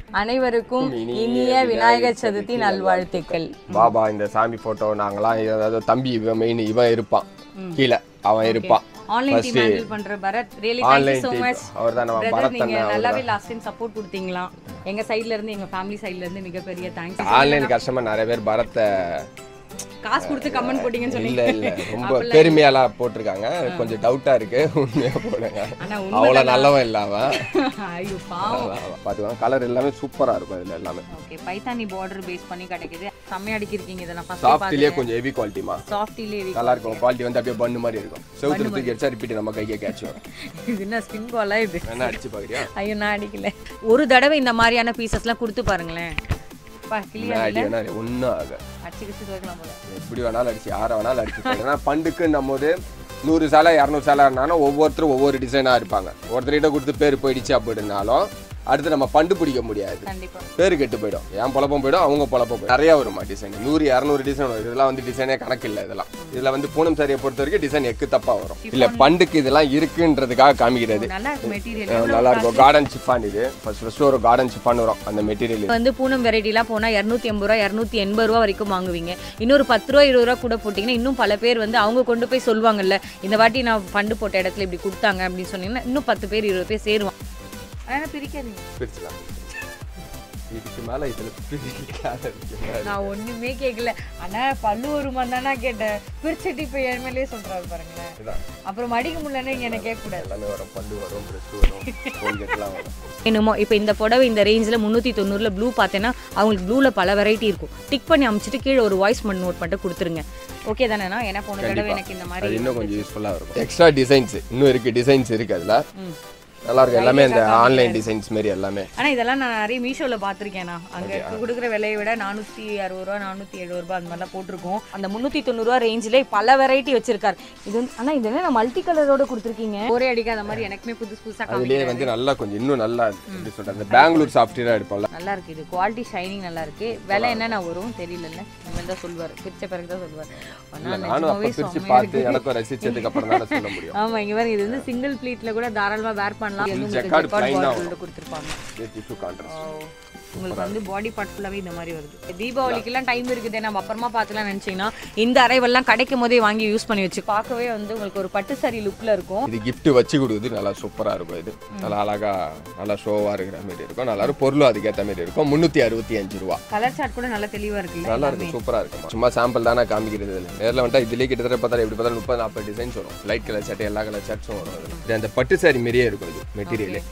அனைவருக்கும் இனிய இனிய விநாயகர் சதுர்த்தி நல்வாழ்த்துக்கள் பாபா இந்த சாமி போட்டோ நாங்களாம் அதாவது தம்பி இவன் மெயின் இவன் இருப்பான் கீழே அவன் இருப்பான் ஆன்லைன் டீம் ஹேண்டில் பண்ற Bharath really thank you online so much அவர் தான் நம்ம பிரதர் பரத் நீங்க அண்ணன் நல்லாவே லாஸ்ட் டைம் சப்போர்ட் கொடுத்தீங்களா எங்க சைடுல இருந்து எங்க ஃபேமிலி சைடுல இருந்து மிகப்பெரிய தேங்க்ஸ் ஆன்லைன் கஸ்டமர் நிறைய பேர் பரத்தை காசு கொடுத்து கமெண்ட் போட்டீங்கன்னு இல்ல சொன்னீங்க இல்ல ரொம்ப பெருமையாலாம் போட்டிருக்காங்க கொஞ்சம் டவுட்டா இருக்கு உண்மையா போடுங்க ஆனா அவ்வளவு நல்லவன் இல்ல அவன் ஐயோ பாவம் பாத்துக்கோங்க கலர் எல்லாமே சூப்பரா இருக்கும் இதுல எல்லாமே ஓகே பைத்தானி பார்டர் பேஸ் பண்ணி கிடைக்குது செம்மையா அடிக்கிருக்கீங்க இதெல்லாம் ஃபர்ஸ்ட் சாஃப்ட்லயே கொஞ்சம் ஹெவி குவாலிட்டிமா சாஃப்ட்லயே நல்லா இருக்கும் குவாலிட்டி வந்து அப்படியே பண்ணு மாதிரி இருக்கும் செவுத்துல தூக்கி அடிச்சா ரிப்பீட் நம்ம கைக்கே கேட்ச் வரும் இது என்ன ஸ்பின் பாலா இது என்ன அடிச்சு பாக்குறியா ஐயோ நான் அடிக்கல ஒரு தடவை இந்த மாதிரியான பீசஸ்லாம் கொடுத்து பாருங்களேன் பா என்ன கிளியர் அடி வேணா ஒன்றும் ஆக அடிச்சு கிச்சு துவைக்கலாம் போல எப்படி வேணாலும் அடிச்சு யாரை வேணாலும் அடிச்சு போடலாம். ஏன்னா பண்டுக்குன்னும் போது நூறு சேலை இரநூறு சேலை இருந்தாலும் ஒவ்வொருத்தரும் ஒவ்வொரு டிசைனாக இருப்பாங்க ஒருத்தர்கிட்ட கொடுத்து பேர் போயிடுச்சு அப்படின்னாலும் அடுத்து நம்ம பண்டு பிடிக்க முடியாது கண்டிப்பா பேர் கெட்டு போயிடும் என் பொழப்பும் போயிடும் அவங்க பொழப்பும் போயிடும் நிறைய வருமா டிசைன் நூறு இரநூறு டிசைன் வரும் இதெல்லாம் வந்து டிசைனே கணக்கு இல்லை இதெல்லாம் இதில் வந்து பூனம் சாரியை பொறுத்த வரைக்கும் டிசைன் எக்கு தப்பா வரும் இல்லை பண்டுக்கு இதெல்லாம் இருக்குன்றதுக்காக காமிக்கிறது நல்லா இருக்கு மெட்டீரியல் அஹ் நல்லா இருக்கும் கார்டன் சிஃபான் இது ஃபர்ஸ்ட் ஃபர்ஸ்ட் ஒரு கார்டன் சிஃபான் வரும் அந்த மெட்டீரியல் வந்து பூனம் வெரைட்டிலாம் போனால் இரநூத்தி எண்பது ரூபா இரநூத்தி எண்பது ரூபா வரைக்கும் வாங்குவீங்க இன்னொரு பத்து ரூபா இருபது ரூபா கூட போட்டிங்கன்னா இன்னும் பல பேர் வந்து அவங்க கொண்டு போய் சொல்லுவாங்கல்ல இந்த வாட்டி நான் ஃபண்டு போட்ட இடத்துல இப்படி கொடுத்தாங்க அப்படின்னு சொன்னீங்கன்னா இன்னும் பத்து பேர் இருபது பேர் சேருவான் ஆனால் பிரிக்காதீங்க பிரிச்சுலாம் இதுக்கு மேலே இதில் பிரிக்காத இருக்கு நான் ஒண்ணுமே கேட்கல ஆனா பல்லு வருமா தானே கேட்டேன் பிரிச்சுட்டு இப்போ என் மேலேயே சொல்றாரு பாருங்களேன் இதான் அப்புறம் மடிக்க முடியலன்னு இங்க என்ன கேட்கக்கூடாது எல்லாமே வரும் பல்லு வரும் ப்ரெஷ் வரும் கோல்கேட்லாம் வரும் என்னமோ இப்போ இந்த புடவை இந்த ரேஞ்சில் முந்நூற்றி தொண்ணூறில் ப்ளூ பார்த்தேன்னா அவங்களுக்கு ப்ளூவில் பல வெரைட்டி இருக்கும் டிக் பண்ணி அமைச்சிட்டு கீழே ஒரு வாய்ஸ் மட்டும் நோட் பண்ணிட்டு கொடுத்துருங்க ஓகே தானேண்ணா ஏன்னா போன தடவை எனக்கு இந்த அது மாதிரி இன்னும் கொஞ்சம் யூஸ்ஃபுல்லாக இருக்கும் எக்ஸ்ட்ரா டிசைன்ஸ் இன்னும் இருக்கு டிசைன்ஸ் இருக்கு அதில் நல்லா இருக்கும் எல்லாமே இந்த ஆன்லைன் டிசைன்ஸ் மாரி எல்லாமே ஆனால் இதெல்லாம் நான் நிறைய மீஷோவில் பார்த்துருக்கேண்ணா அங்கே கொடுக்குற விலையை விட நானூற்றி அறுபது ரூபா நானூற்றி எழுபது ரூபா அந்த மாதிரிலாம் போட்டிருக்கோம் அந்த முந்நூற்றி தொண்ணூறுரூவா ரேஞ்சில் பல வெரைட்டி வச்சிருக்காரு இது வந்து ஆனால் இது என்ன மல்டி கலரோட கொடுத்துருக்கீங்க ஒரே அடிக்காத மாதிரி எனக்குமே புதுசு புதுசாக அதுலேயே வந்து நல்லா கொஞ்சம் இன்னும் நல்லா எப்படி சொல்கிறது அந்த பெங்களூர் சாஃப்ட்வேராக எடுப்போம்ல நல்லா இருக்கு இது குவாலிட்டி ஷைனிங் நல்லா இருக்கு விலை என்னென்ன வரும் தெரியலல்ல இனிமேல் தான் சொல்லுவார் பிரிச்ச பிறகு தான் சொல்லுவார் ஆனா நானும் அப்போ நிஜமாவே பிரித்து செம்மையா பார்த்து எனக்கும் ரசிச்சதுக்கு அப்புறம் தானே சொல்ல முடியும் ஆமா இங்க பாருங்க இது வந்து சிங்கிள் ப்ளீட்ல கூட தாராளமா வேர் பண்ணலாம் இது வந்து உங்களுக்கு ஜக்கார்டு ஜக்கார்ட் plain ஆ border கொடுத்துருப்பாங்க டிஷ்யூ கான்ட்ராஸ்ட் உங்களுக்கு வந்து பாடி பார்ட் ஃபுல்லாவே இந்த மாதிரி வருது தீபாவளிக்கெல்லாம் டைம் இருக்குது நம்ம அப்புறமா பார்த்துலாம் நினைச்சீங்கன்னா இந்த அரைவெல்லாம் கிடைக்கும் போதே வாங்கி யூஸ் பண்ணி வச்சு பார்க்கவே வந்து உங்களுக்கு ஒரு பட்டு சாரி லுக்ல இருக்கும் இது gift வச்சு கொடுக்குறது நல்லா சூப்பராக இருக்கும் இது நல்லா அழகா நல்லா ஷோவாக இருக்கிற மாதிரி இருக்கும் நல்லா இருக்கும் பொருளும் அதுக்கேற்ற மாதிரி இருக்கும் முந்நூற்றி அறுபத்தி அஞ்சு ரூபா கலர் சார்ட் கூட நல்லா தெளிவா இருக்குல்ல நல்லா இருக்கும் சூப்பராக இருக்கும் சும்மா சாம்பிள் தானே காமிக்கிறது இல்லை நேரில் வந்துட்டா இதுலேயே கிட்டத்தட்ட பார்த்தா எப்படி பார்த்தாலும் முப்பது நாற்பது டிசைன்ஸ் வரும் லைட் கலர் சட்டை எல்லா கலர் ஷர்ட்ஸும் வரும் அதில் இது அந்த பட்டு சாரி மாரியே இருக்கும் இது மெட்டீரியல்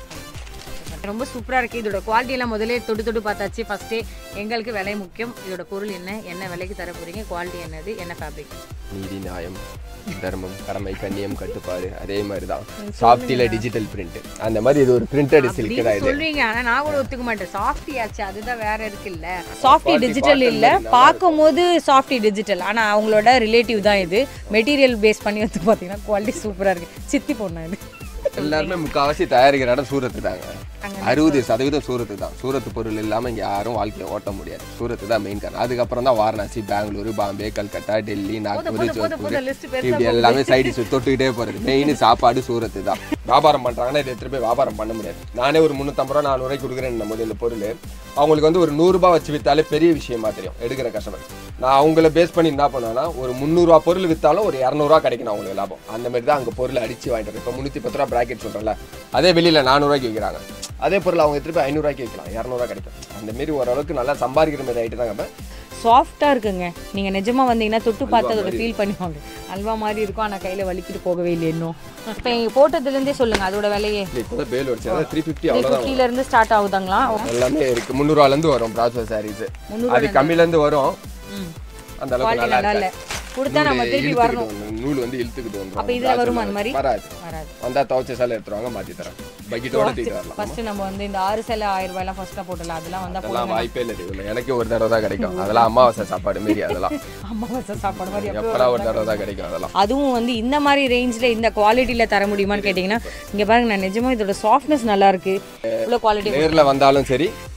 ரொம்ப சூப்பரா இருக்கு இதோட குவாலிட்டி எல்லாம் முதல்ல தொட்டு தொட்டு பார்த்தாச்சு ஃபர்ஸ்டே எங்களுக்கு விலை முக்கியம் இதோட பொருள் என்ன என்ன விலைக்கு தர போறீங்க குவாலிட்டி என்னது என்ன ஃபேப்ரிக் நீதி நியாயம் தர்மம் கடமை கண்ணியம் கட்டுப்பாடு அதே மாதிரி தான் சாஃப்டியில் டிஜிட்டல் பிரிண்ட் அந்த மாதிரி இது ஒரு பிரிண்டட் சில்க் தான் இது சொல்றீங்க ஆனா நான் கூட ஒத்துக்க மாட்டேன் சாஃப்டி ஆச்சு அதுதான் வேற இருக்குல்ல சாஃப்டி டிஜிட்டல் இல்ல பார்க்கும்போது சாஃப்டி டிஜிட்டல் ஆனா அவங்களோட ரிலேட்டிவ் தான் இது மெட்டீரியல் பேஸ் பண்ணி வந்து பாத்தீங்கன்னா குவாலிட்டி சூப்பரா இருக்கு சித்தி பொண்ணு இது எல்லாருமே முக்கால்வாசி தயாரிக்கிற இடம் சூரத்து தாங்க அறுபது சதவீதம் சூரத்து தான் சூரத்து பொருள் இல்லாமல் இங்கே யாரும் வாழ்க்கையை ஓட்ட முடியாது சூரத்து தான் மெயின் காரணம் அதுக்கப்புறம் தான் வாரணாசி பெங்களூரு பாம்பே கல்கத்தா டெல்லி நாக்பூர் ஜோத்பூர் லிஸ்ட் இப்படி எல்லாமே சைடு தொட்டுக்கிட்டே போகிறது மெயின் சாப்பாடு சூரத்து தான் வியாபாரம் பண்ணுறாங்கன்னா இதை எடுத்துகிட்டு போய் வியாபாரம் பண்ண முடியாது நானே ஒரு முந்நூற்றம்பது ரூபா நானூறு ரூபாய்க்கு கொடுக்குறேன் போது இந்த பொருள் அவங்களுக்கு வந்து ஒரு நூறுரூபா வச்சு விற்றாலே பெரிய விஷயமா தெரியும் எடுக்கிற கஸ்டமர் நான் அவங்கள பேஸ் பண்ணி என்ன பண்ணுவேன்னா ஒரு முந்நூறுரூவா பொருள் விற்றாலும் ஒரு இரநூறுவா கிடைக்கணும் அவங்களுக்கு லாபம் அந்த மாதிரி தான் அங்கே பொருள் அடிச்சு வாங்கிட்டு வரேன். இப்போ முந்நூற்றி பத்து ரூபா ப்ராக்கெட் சொல்கிறேன்ல அதே வெளியில் நானூறுரூவாய்க்கு விற்கிறாங்க அதே பொருள் அவங்க திருப்பி ஐநூறுரூவாய்க்கு விற்கலாம் இரநூறுவா கிடைக்கும் அந்த மாரி ஓரளவுக்கு நல்லா சம்பாதிக்கிற மாதிரி ஆகிட்டு தாங்க இப்போ சாஃப்டா இருக்குங்க நீங்க நிஜமா வந்தீங்கன்னா தொட்டு பார்த்து அதோட ஃபீல் பண்ணுவாங்க அல்வா மாதிரி இருக்கும் ஆனா கையில வலிக்கிட்டு போகவே இல்லை இன்னும் இப்போ போட்டதுல இருந்தே சொல்லுங்க அதோட விலையே இப்போ தான் பேல் வச்சு அதாவது த்ரீ ஃபிஃப்டி த்ரீ அவ்வளோதான் ஃபிஃப்டில இருந்து ஸ்டார்ட் ஆகுதாங்களா எல்லாமே இருக்கு முந்நூறுவாலேருந்து வரும் ப்ராசஸ் சாரீஸ் அது கம்மியிலேருந்து வரும் ம் அந்த அளவுக்கு குவாலிட்டி நல்லா நல்லா இல்ல இருக்காது. கொடுத்தா நம்ம நூலு திருப்பி இழுத்துக்கிட்டு வரணும் வந்துரும். நூல் வந்து இழுத்துக்கிட்டு வந்துரும். அப்ப இதுல வருமா அந்த மாதிரி வராது வராது வந்தா துவைச்ச சேலை எடுத்துருவாங்க மாத்தி தரேன் பக்கெட்டோட தூக்கிட்டு வரலாம் ஃபர்ஸ்ட் நம்ம வந்து இந்த ஆறு சேலை ஆயிரம் ரூபாய்லாம் ஃபர்ஸ்ட்டாக போட்டல அதெல்லாம் வந்தா அதெல்லாம் வாய்ப்பே இல்லை இதுல எனக்கு ஒரு தடவை தான் கிடைக்கும் அதெல்லாம் அமாவாசை சாப்பாடு மாரி அதெல்லாம் அமாவாசை சாப்பாடு மாதிரி எப்போ எப்படா ஒரு தடவை தான் கிடைக்கும் அதெல்லாம் அதுவும் வந்து இந்த மாதிரி ரேஞ்சில் இந்த குவாலிட்டியில் தர முடியுமான்னு கேட்டிங்கன்னா இங்கே பாருங்க நான் நிஜமா இதோட சாஃப்ட்னஸ் நல்லா இருக்கு இவ்வளோ குவாலிட்டி நேர்ல வந்தாலும் சரி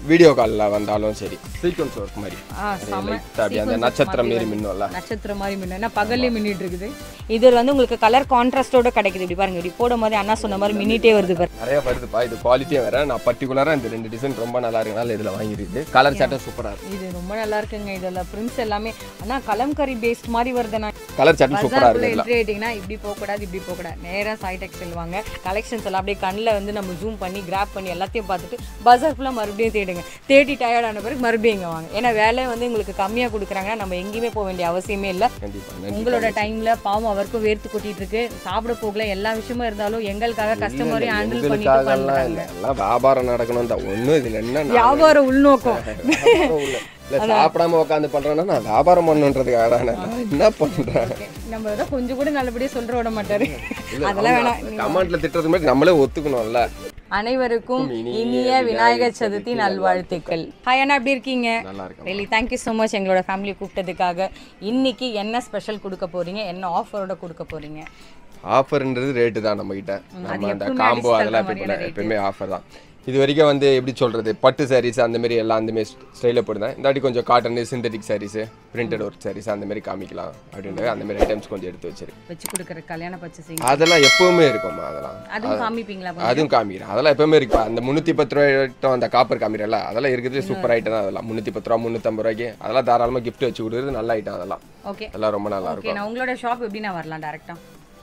வீடியோ காலில் வந்தாலும் சரி சீக்வன்ஸ் ஒர்க் மாதிரி ஆ செம லைட்டாக அப்படியே அந்த நட்சத்திரம் மாரி மின்னும்ல நட்சத்திரம் மாதிரி மின்னும் ஏன்னா பகல்லே மின்னிட்டு இருக்குது இது வந்து உங்களுக்கு கலர் கான்ட்ராஸ்டோட கிடைக்குது இப்படி பாருங்க இப்படி போடும் போது அண்ணா சொன்ன மாதிரி மின்னிட்டே வருது பாரு நிறைய வருதுப்பா இது குவாலிட்டியே வேற நான் பர்டிகுலராக இந்த ரெண்டு டிசைன் ரொம்ப நல்லா இருக்கனால இதில் வாங்கிருக்கு கலர் சட்டம் சூப்பராக இருக்கு இது ரொம்ப நல்லா இருக்குங்க இதெல்லாம் பிரிண்ட்ஸ் எல்லாமே ஆனா கலம்கரி பேஸ்ட் மாதிரி வருதுண்ணா கலர் சட்டம் சூப்பராக பஜாருக்குள்ள இருக்கு என்ட்ரி ஆயிட்டீங்கன்னா இப்படி போகக்கூடாது இப்படி போகக்கூடாது நேராக சாய் டெக்ஸ்டைல் வாங்க கலெக்ஷன்ஸ் எல்லாம் அப்படியே கண்ணில் வந்து நம்ம ஜூம் பண்ணி கிராப் பண்ணி எல்லாத்தையும் பார்த்துட்டு பஜார் ஃபுல்லாக மறுபடியும் தேடுங்க தேடி டயர்ட் ஆன பிறகு மறுபடியும் இங்கே வாங்க ஏன்னா வேலை வந்து உங்களுக்கு கம்மியாக கொடுக்குறாங்கன்னா நம்ம எங்கேயுமே போக வேண்டிய அவசியமே இல்லை கண்டிப்பாக நன்றி உங்களோட டைம்ல பாவம் அவருக்கும் வேர்த்து கொட்டிட்டு இருக்கு சாப்பிட போகல எல்லா விஷயமும் இருந்தாலும் எங்களுக்காக கஸ்டமரையும் ஹேண்டில் பண்ணிட்டு எங்களுக்காகலாம் பண்றாங்க இல்லை எல்லாம் வியாபாரம் நடக்கணும் தான் ஒன்றும் இதில் என்ன நான் வியாபார உள்நோக்கம் வியாபாரம் இல்ல. இல்ல சாப்பிடாம உட்காந்து பண்றேன்னா நான் வியாபாரம் பண்ணுன்றதுக்காக தான் நான் என்ன பண்றேன் நம்ம ஏதோ கொஞ்சம் கூட நல்லபடியா சொல்ற விட மாட்டாரு அதெல்லாம் வேணாம் கமெண்ட்ல திட்டுறது மாதிரி நம்மளே ஒத்துக்கணும்ல அனைவருக்கும் இனிய விநாயகர் சதுர்த்தி நல்வாழ்த்துக்கள் ஹாய் அண்ணா எப்படி இருக்கீங்க நல்லா இருக்கும் ரெலி தேங்க்யூ ஸோ மச் எங்களோட ஃபேமிலி கூப்பிட்டதுக்காக இன்னைக்கு என்ன ஸ்பெஷல் கொடுக்க போறீங்க என்ன ஆஃபரோட கொடுக்க போறீங்க ஆஃபர்ன்றது ரேட்டு தான் நம்ம கிட்ட நம்ம அந்த எப்பவுமே காம்போ அடிச்சு அதெல்லாம் தள்ளுற எப்பவுமே எப்பவுமே ஆஃபர் தான் இது வரைக்கும் வந்து எப்படி சொல்றது பட்டு சாரீஸ் அந்த மாதிரி எல்லாம் அந்த மாதிரி ஸ்டைலில் போடுறேன் இந்த வாட்டி கொஞ்சம் cotton synthetic sarees printed work sarees அந்த மாதிரி காமிக்கலாம் அப்படின்றது அந்த மாதிரி ஐட்டம்ஸ் கொஞ்சம் எடுத்து வச்சிருக்கேன் வச்சு கொடுக்குற கல்யாண பச்சை செய்யுங்க அதெல்லாம் எப்பவுமே இருக்கும்மா அதெல்லாம் அதுவும் காமிப்பீங்களா அதுவும் காமிக்கிறேன் அதெல்லாம் எப்பவுமே இருக்கு அந்த முந்நூற்றி பத்து ரூபாய்ட்டும் அந்த காப்பர் காமிக்கிறல அதெல்லாம் இருக்கிறது சூப்பர் ஐட்டம் தான் அதெல்லாம் முந்நூற்றி பத்து ரூபா முந்நூற்றம்பது ரூபாய்க்கு அதெல்லாம் தாராளமாக gift வச்சு கொடுக்குறது நல்ல ஐட்டம் அதெல்லாம் ஓகே அதெல்லாம் ரொம்ப நல்லா இருக்கும் ஓகே நான் உங்களோட ஷாப் எப்படி நான் வரலாம் டேரக்டா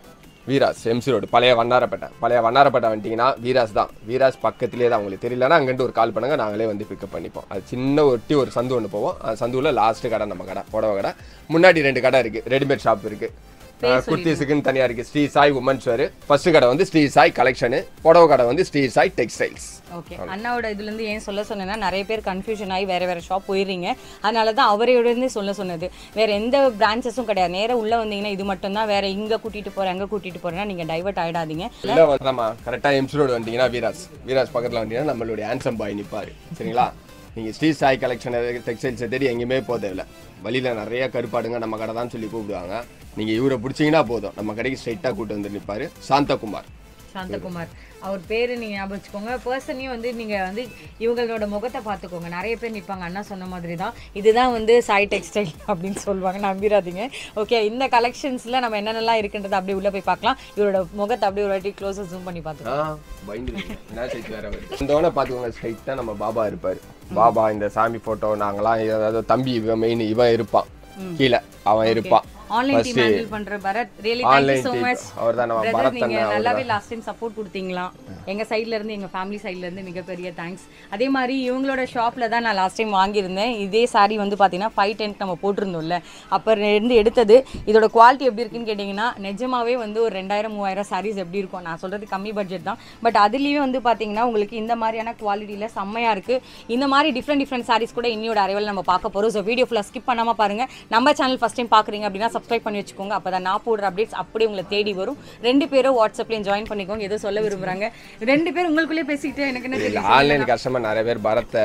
வீராஸ் எம்சி ரோடு பழைய வண்ணாரப்பேட்டை பழைய வண்ணாரப்பேட்டை வந்துட்டீங்கன்னா வீராஸ் தான் வீராஸ் பக்கத்துலேயே தான் உங்களுக்கு தெரியலன்னா அங்கிட்டு ஒரு கால் பண்ணுங்க நாங்களே வந்து பிக்கப் பண்ணிப்போம் அது சின்ன ஒட்டி ஒரு சந்து ஒன்று போவோம் அந்த சந்துவில் லாஸ்ட் கடை நம்ம கடை புடவை கடை முன்னாடி ரெண்டு கடை இருக்கு ரெடிமேட் ஷாப் இருக்கு அஹ் குர்த்திஸுக்குன்னு தனியாக இருக்கு ஸ்ரீ சாய் உமன்ஸ் வேறு ஃபர்ஸ்ட் கடை வந்து ஸ்ரீ சாய் கலெக்ஷனு புடவை கடை வந்து ஸ்ரீ சாய் டெக்ஸ்டைல்ஸ் ஓகே அண்ணாவோட இதுல இருந்து ஏன் சொல்ல சொன்னேன்னா நிறைய பேர் கன்ஃபியூஷன் ஆகி வேற வேற ஷாப் போயிடுறீங்க அதனால தான் அவரையோட இருந்து சொல்ல சொன்னது வேற எந்த பிரான்ச்சஸும் கிடையாது நேரா உள்ள வந்தீங்கன்னா இது மட்டும் தான் வேற இங்க கூட்டிட்டு போறேன் அங்க கூட்டிட்டு போறேன்னா நீங்க டைவர்ட் ஆயிடாதீங்க இல்லை வந்தாமா கரெக்டாக எம்சி ரோடு வந்தீங்கன்னா வீராஸ் வீராஸ் பக்கத்தில் வந்தீங்கன்னா நம்மளுடைய ஆன்சம் பாய் நிற்பார் சரிங்களா நீங்கள் ஸ்ரீ சாய் கலெக்ஷன் டெக்ஸ்டைல்ஸை தேடி எங்கேயுமே போக தேவையில்ல வழியில் நிறைய கருப்பாடுங்க நம்ம கடை தான் சொல்லி கூப்பிடுவாங்க நீங்கள் இவரை பிடிச்சிங்கன்னா போதும் நம்ம கடைக்கு ஸ்ட்ரைட்டாக கூட்டு வந்து நிற்பார் சாந்தகுமார் சாந்தகுமார் அவர் பேரு நீங்க ஞாபகம் வச்சுக்கோங்க பர்சனையும் வந்து நீங்க வந்து இவங்களோட முகத்தை பார்த்துக்கோங்க நிறைய பேர் நிற்பாங்க அண்ணா சொன்ன மாதிரி தான் இதுதான் வந்து சாய் டெக்ஸ்டைல் அப்படின்னு சொல்லுவாங்க நம்பிடாதீங்க ஓகே இந்த கலெக்ஷன்ஸ்ல நம்ம என்னென்னலாம் இருக்குன்றது அப்படியே உள்ள போய் பார்க்கலாம் இவரோட முகத்தை அப்படியே ஒரு வாட்டி க்ளோஸாக ஜூம் பண்ணி பார்த்துக்கலாம் ஆ பயந்து என்ன சைட் வேற வருது இந்தோட பார்த்துக்கோங்க ஸ்ட்ரைட்டாக நம்ம பாபா இருப்பார் பாபா இந்த சாமி ஃபோட்டோ நாங்களாம் ஏதாவது தம்பி இவன் மெயின் இவன் இருப்பான் கீழே அவன் இருப்பான் ஆன்லைன் டீம் ஹேண்டில் பண்ற Bharath really thank you online so much அவர் தான் நம்ம பிரதர் பரத் நீங்க அண்ணா நல்லாவே லாஸ்ட் டைம் சப்போர்ட் கொடுத்தீங்களா எங்க சைடுல இருந்து எங்க ஃபேமிலி சைடுல இருந்து மிகப்பெரிய தேங்க்ஸ் அதே மாதிரி இவங்களோட ஷாப்ல தான் நான் லாஸ்ட் டைம் வாங்கியிருந்தேன் இதே சாரி வந்து பாத்தீங்கன்னா ஃபைவ் டென்த் நம்ம போட்டிருந்தோம்ல அப்ப இருந்து எடுத்தது இதோட குவாலிட்டி எப்படி இருக்குன்னு கேட்டிங்கன்னா நிஜமாவே வந்து ஒரு ரெண்டாயிரம் மூவாயிரம் சாரீஸ் எப்படி இருக்கும் நான் சொல்றது கம்மி பட்ஜெட் தான் பட் அதுலயும் வந்து பாத்தீங்கன்னா உங்களுக்கு இந்த மாதிரியான குவாலிட்டியில செம்மையா இருக்கு இந்த மாதிரி டிஃப்ரெண்ட் டிஃப்ரெண்ட் சாரீஸ் கூட இன்னியோட அரைவல் நம்ம பார்க்க போறோம் ஸோ வீடியோ ஃபுல்லாக ஸ்கிப் பண்ணாம பாருங்க நம்ம சேனல் ஃபர்ஸ்ட் டைம் பாக்குறீங்க அப்படின்னா சப்ஸ்கிரைப் பண்ணி வச்சுக்கோங்க அப்பதான் நான் போடுற அப்டேட்ஸ் அப்படியே உங்களை தேடி வரும் ரெண்டு பேரும் வாட்ஸ்அப்லயும் ஜாயின் பண்ணிக்கோங்க ஏதோ சொல்ல விரும்புறாங்க ரெண்டு பேரும் உங்களுக்குள்ளே பேசிக்கிட்டு எனக்கு என்ன தெரியும் ஆன்லைன் கஸ்டமர் நிறைய பேர் பரத்தை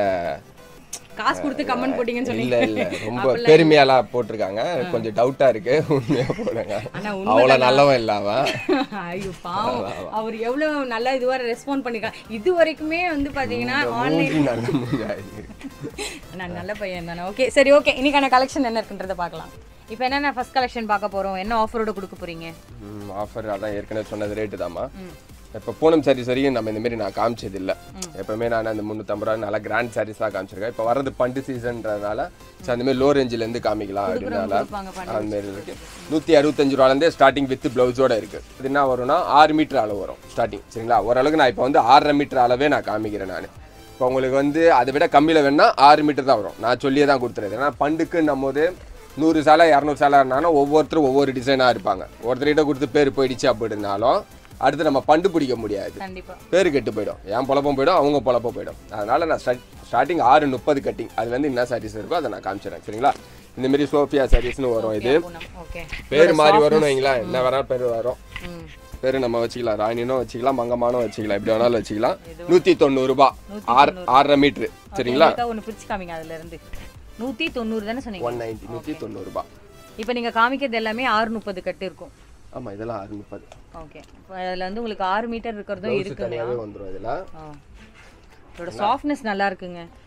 காசு கொடுத்து கமெண்ட் போட்டீங்கன்னு இல்ல சொன்னீங்க இல்ல ரொம்ப பெருமையாலாம் போட்டிருக்காங்க கொஞ்சம் டவுட்டா இருக்கு உண்மையா போடுங்க ஆனா அவ்வளவு நல்லவன் இல்ல அவன் ஐயோ பாவம் அவர் எவ்வளவு நல்லா இதுவரை ரெஸ்பாண்ட் பண்ணிருக்காங்க இது வரைக்குமே வந்து பாத்தீங்கன்னா ஆன்லைன் மூஞ்சி நல்ல மூஞ்சா இருக்கு. நான் நல்ல பையன் தானே ஓகே சரி ஓகே இன்னைக்கான கலெக்ஷன் என்ன இருக்குன்றத பார்க்கலாம் இப்போ என்னென்ன ஃபர்ஸ்ட் கலெக்ஷன் பார்க்க போறோம் என்ன ஆஃபரோட கொடுக்க போறீங்க ம், ஆஃபர் அதான் ஏற்கனவே சொன்னது ரேட்டு தாம்மா இப்போ பூனம் சாரீஸ் வரைக்கும் நம்ம இந்த மாதிரி நான் காமிச்சது இல்லை எப்பவுமே நான் அந்த முந்நூற்றம்பது ரூபா நல்லா கிராண்ட் சாரீஸாக காமிச்சிருக்கேன் இப்போ வரது பண்டு சீசன்றதுனால ஸோ அந்த மாதிரி லோ ரேஞ்சிலேருந்து காமிக்கலாம் அப்படின்னால கொடுப்பாங்க பண்ணி அந்த மாதிரி இருக்கு நூற்றி அறுபத்தஞ்சு ரூபாலேருந்தே ஸ்டார்டிங் வித் ப்ளவுஸோட இருக்கு இது என்ன வரும்னா ஆறு மீட்டர் அளவு வரும் ஸ்டார்டிங் சரிங்களா ஓரளவுக்கு நான் இப்போ வந்து ஆறரை மீட்டர் அளவே நான் காமிக்கிறேன் நான் இப்போ உங்களுக்கு வந்து அதை விட கம்மியில் வேணா ஆறு மீட்டர் தான் வரும் நான் சொல்லியே தான் கொடுத்துருது ஏன்னா பண்டுக்குன்னும் போது நூறு சேலை இரநூறு சேலை இருந்தாலும் ஒவ்வொருத்தரும் ஒவ்வொரு டிசைனாக இருப்பாங்க ஒருத்தர்கிட்ட கொடுத்து பேர் போயிடுச்சு அப்படின்னாலும் அடுத்து நம்ம பண்டு பிடிக்க முடியாது கண்டிப்பா பேர் கெட்டு போயிடும் என் பொழப்பும் போயிடும் அவங்க பொழப்பும் போயிடும் அதனால நான் ஸ்டார்டிங் ஆறு முப்பது கட்டிங் அது வந்து என்ன சாரீஸ் இருக்கோ அதை நான் காமிச்சிடுறேன் சரிங்களா இந்த மாதிரி சோஃபியா சாரீஸ்னு வரும் இது பூனம் ஓகே பேர் மாதிரி வரும்னு வைங்களேன் என்ன வேணாலும் பேர் வரும் ம் பேர் நம்ம வச்சுக்கலாம் ராணினும் வச்சுக்கலாம் மங்கம்மானும் வச்சுக்கலாம் எப்படி வேணாலும் வச்சுக்கலாம் நூற்றி தொண்ணூறுபா ஆறு ஆறரை மீட்ரு சரிங்களா ஒன்று பிரிச்சு காமிங்க அதுல இருந்து நூத்தி தொண்ணூறு தானே சொன்னீங்க ஒன் நைன்ட்டி நூற்றி தொண்ணூறுபா இப்போ நீங்க காமிக்கிறது எல்லாமே ஆறு முப்பது கட்டு இருக்கும் ஆமாம் இதெல்லாம் ஆறு முப்பது ஓகே இப்போ அதில் வந்து உங்களுக்கு ஆறு மீட்டர் இருக்கிறதும் ப்ளவுஸ் இருக்குங்க தனியாகவே வந்துடும் இதில் ஆ. இதோட சாஃப்ட்னஸ் நல்லா இருக்குங்க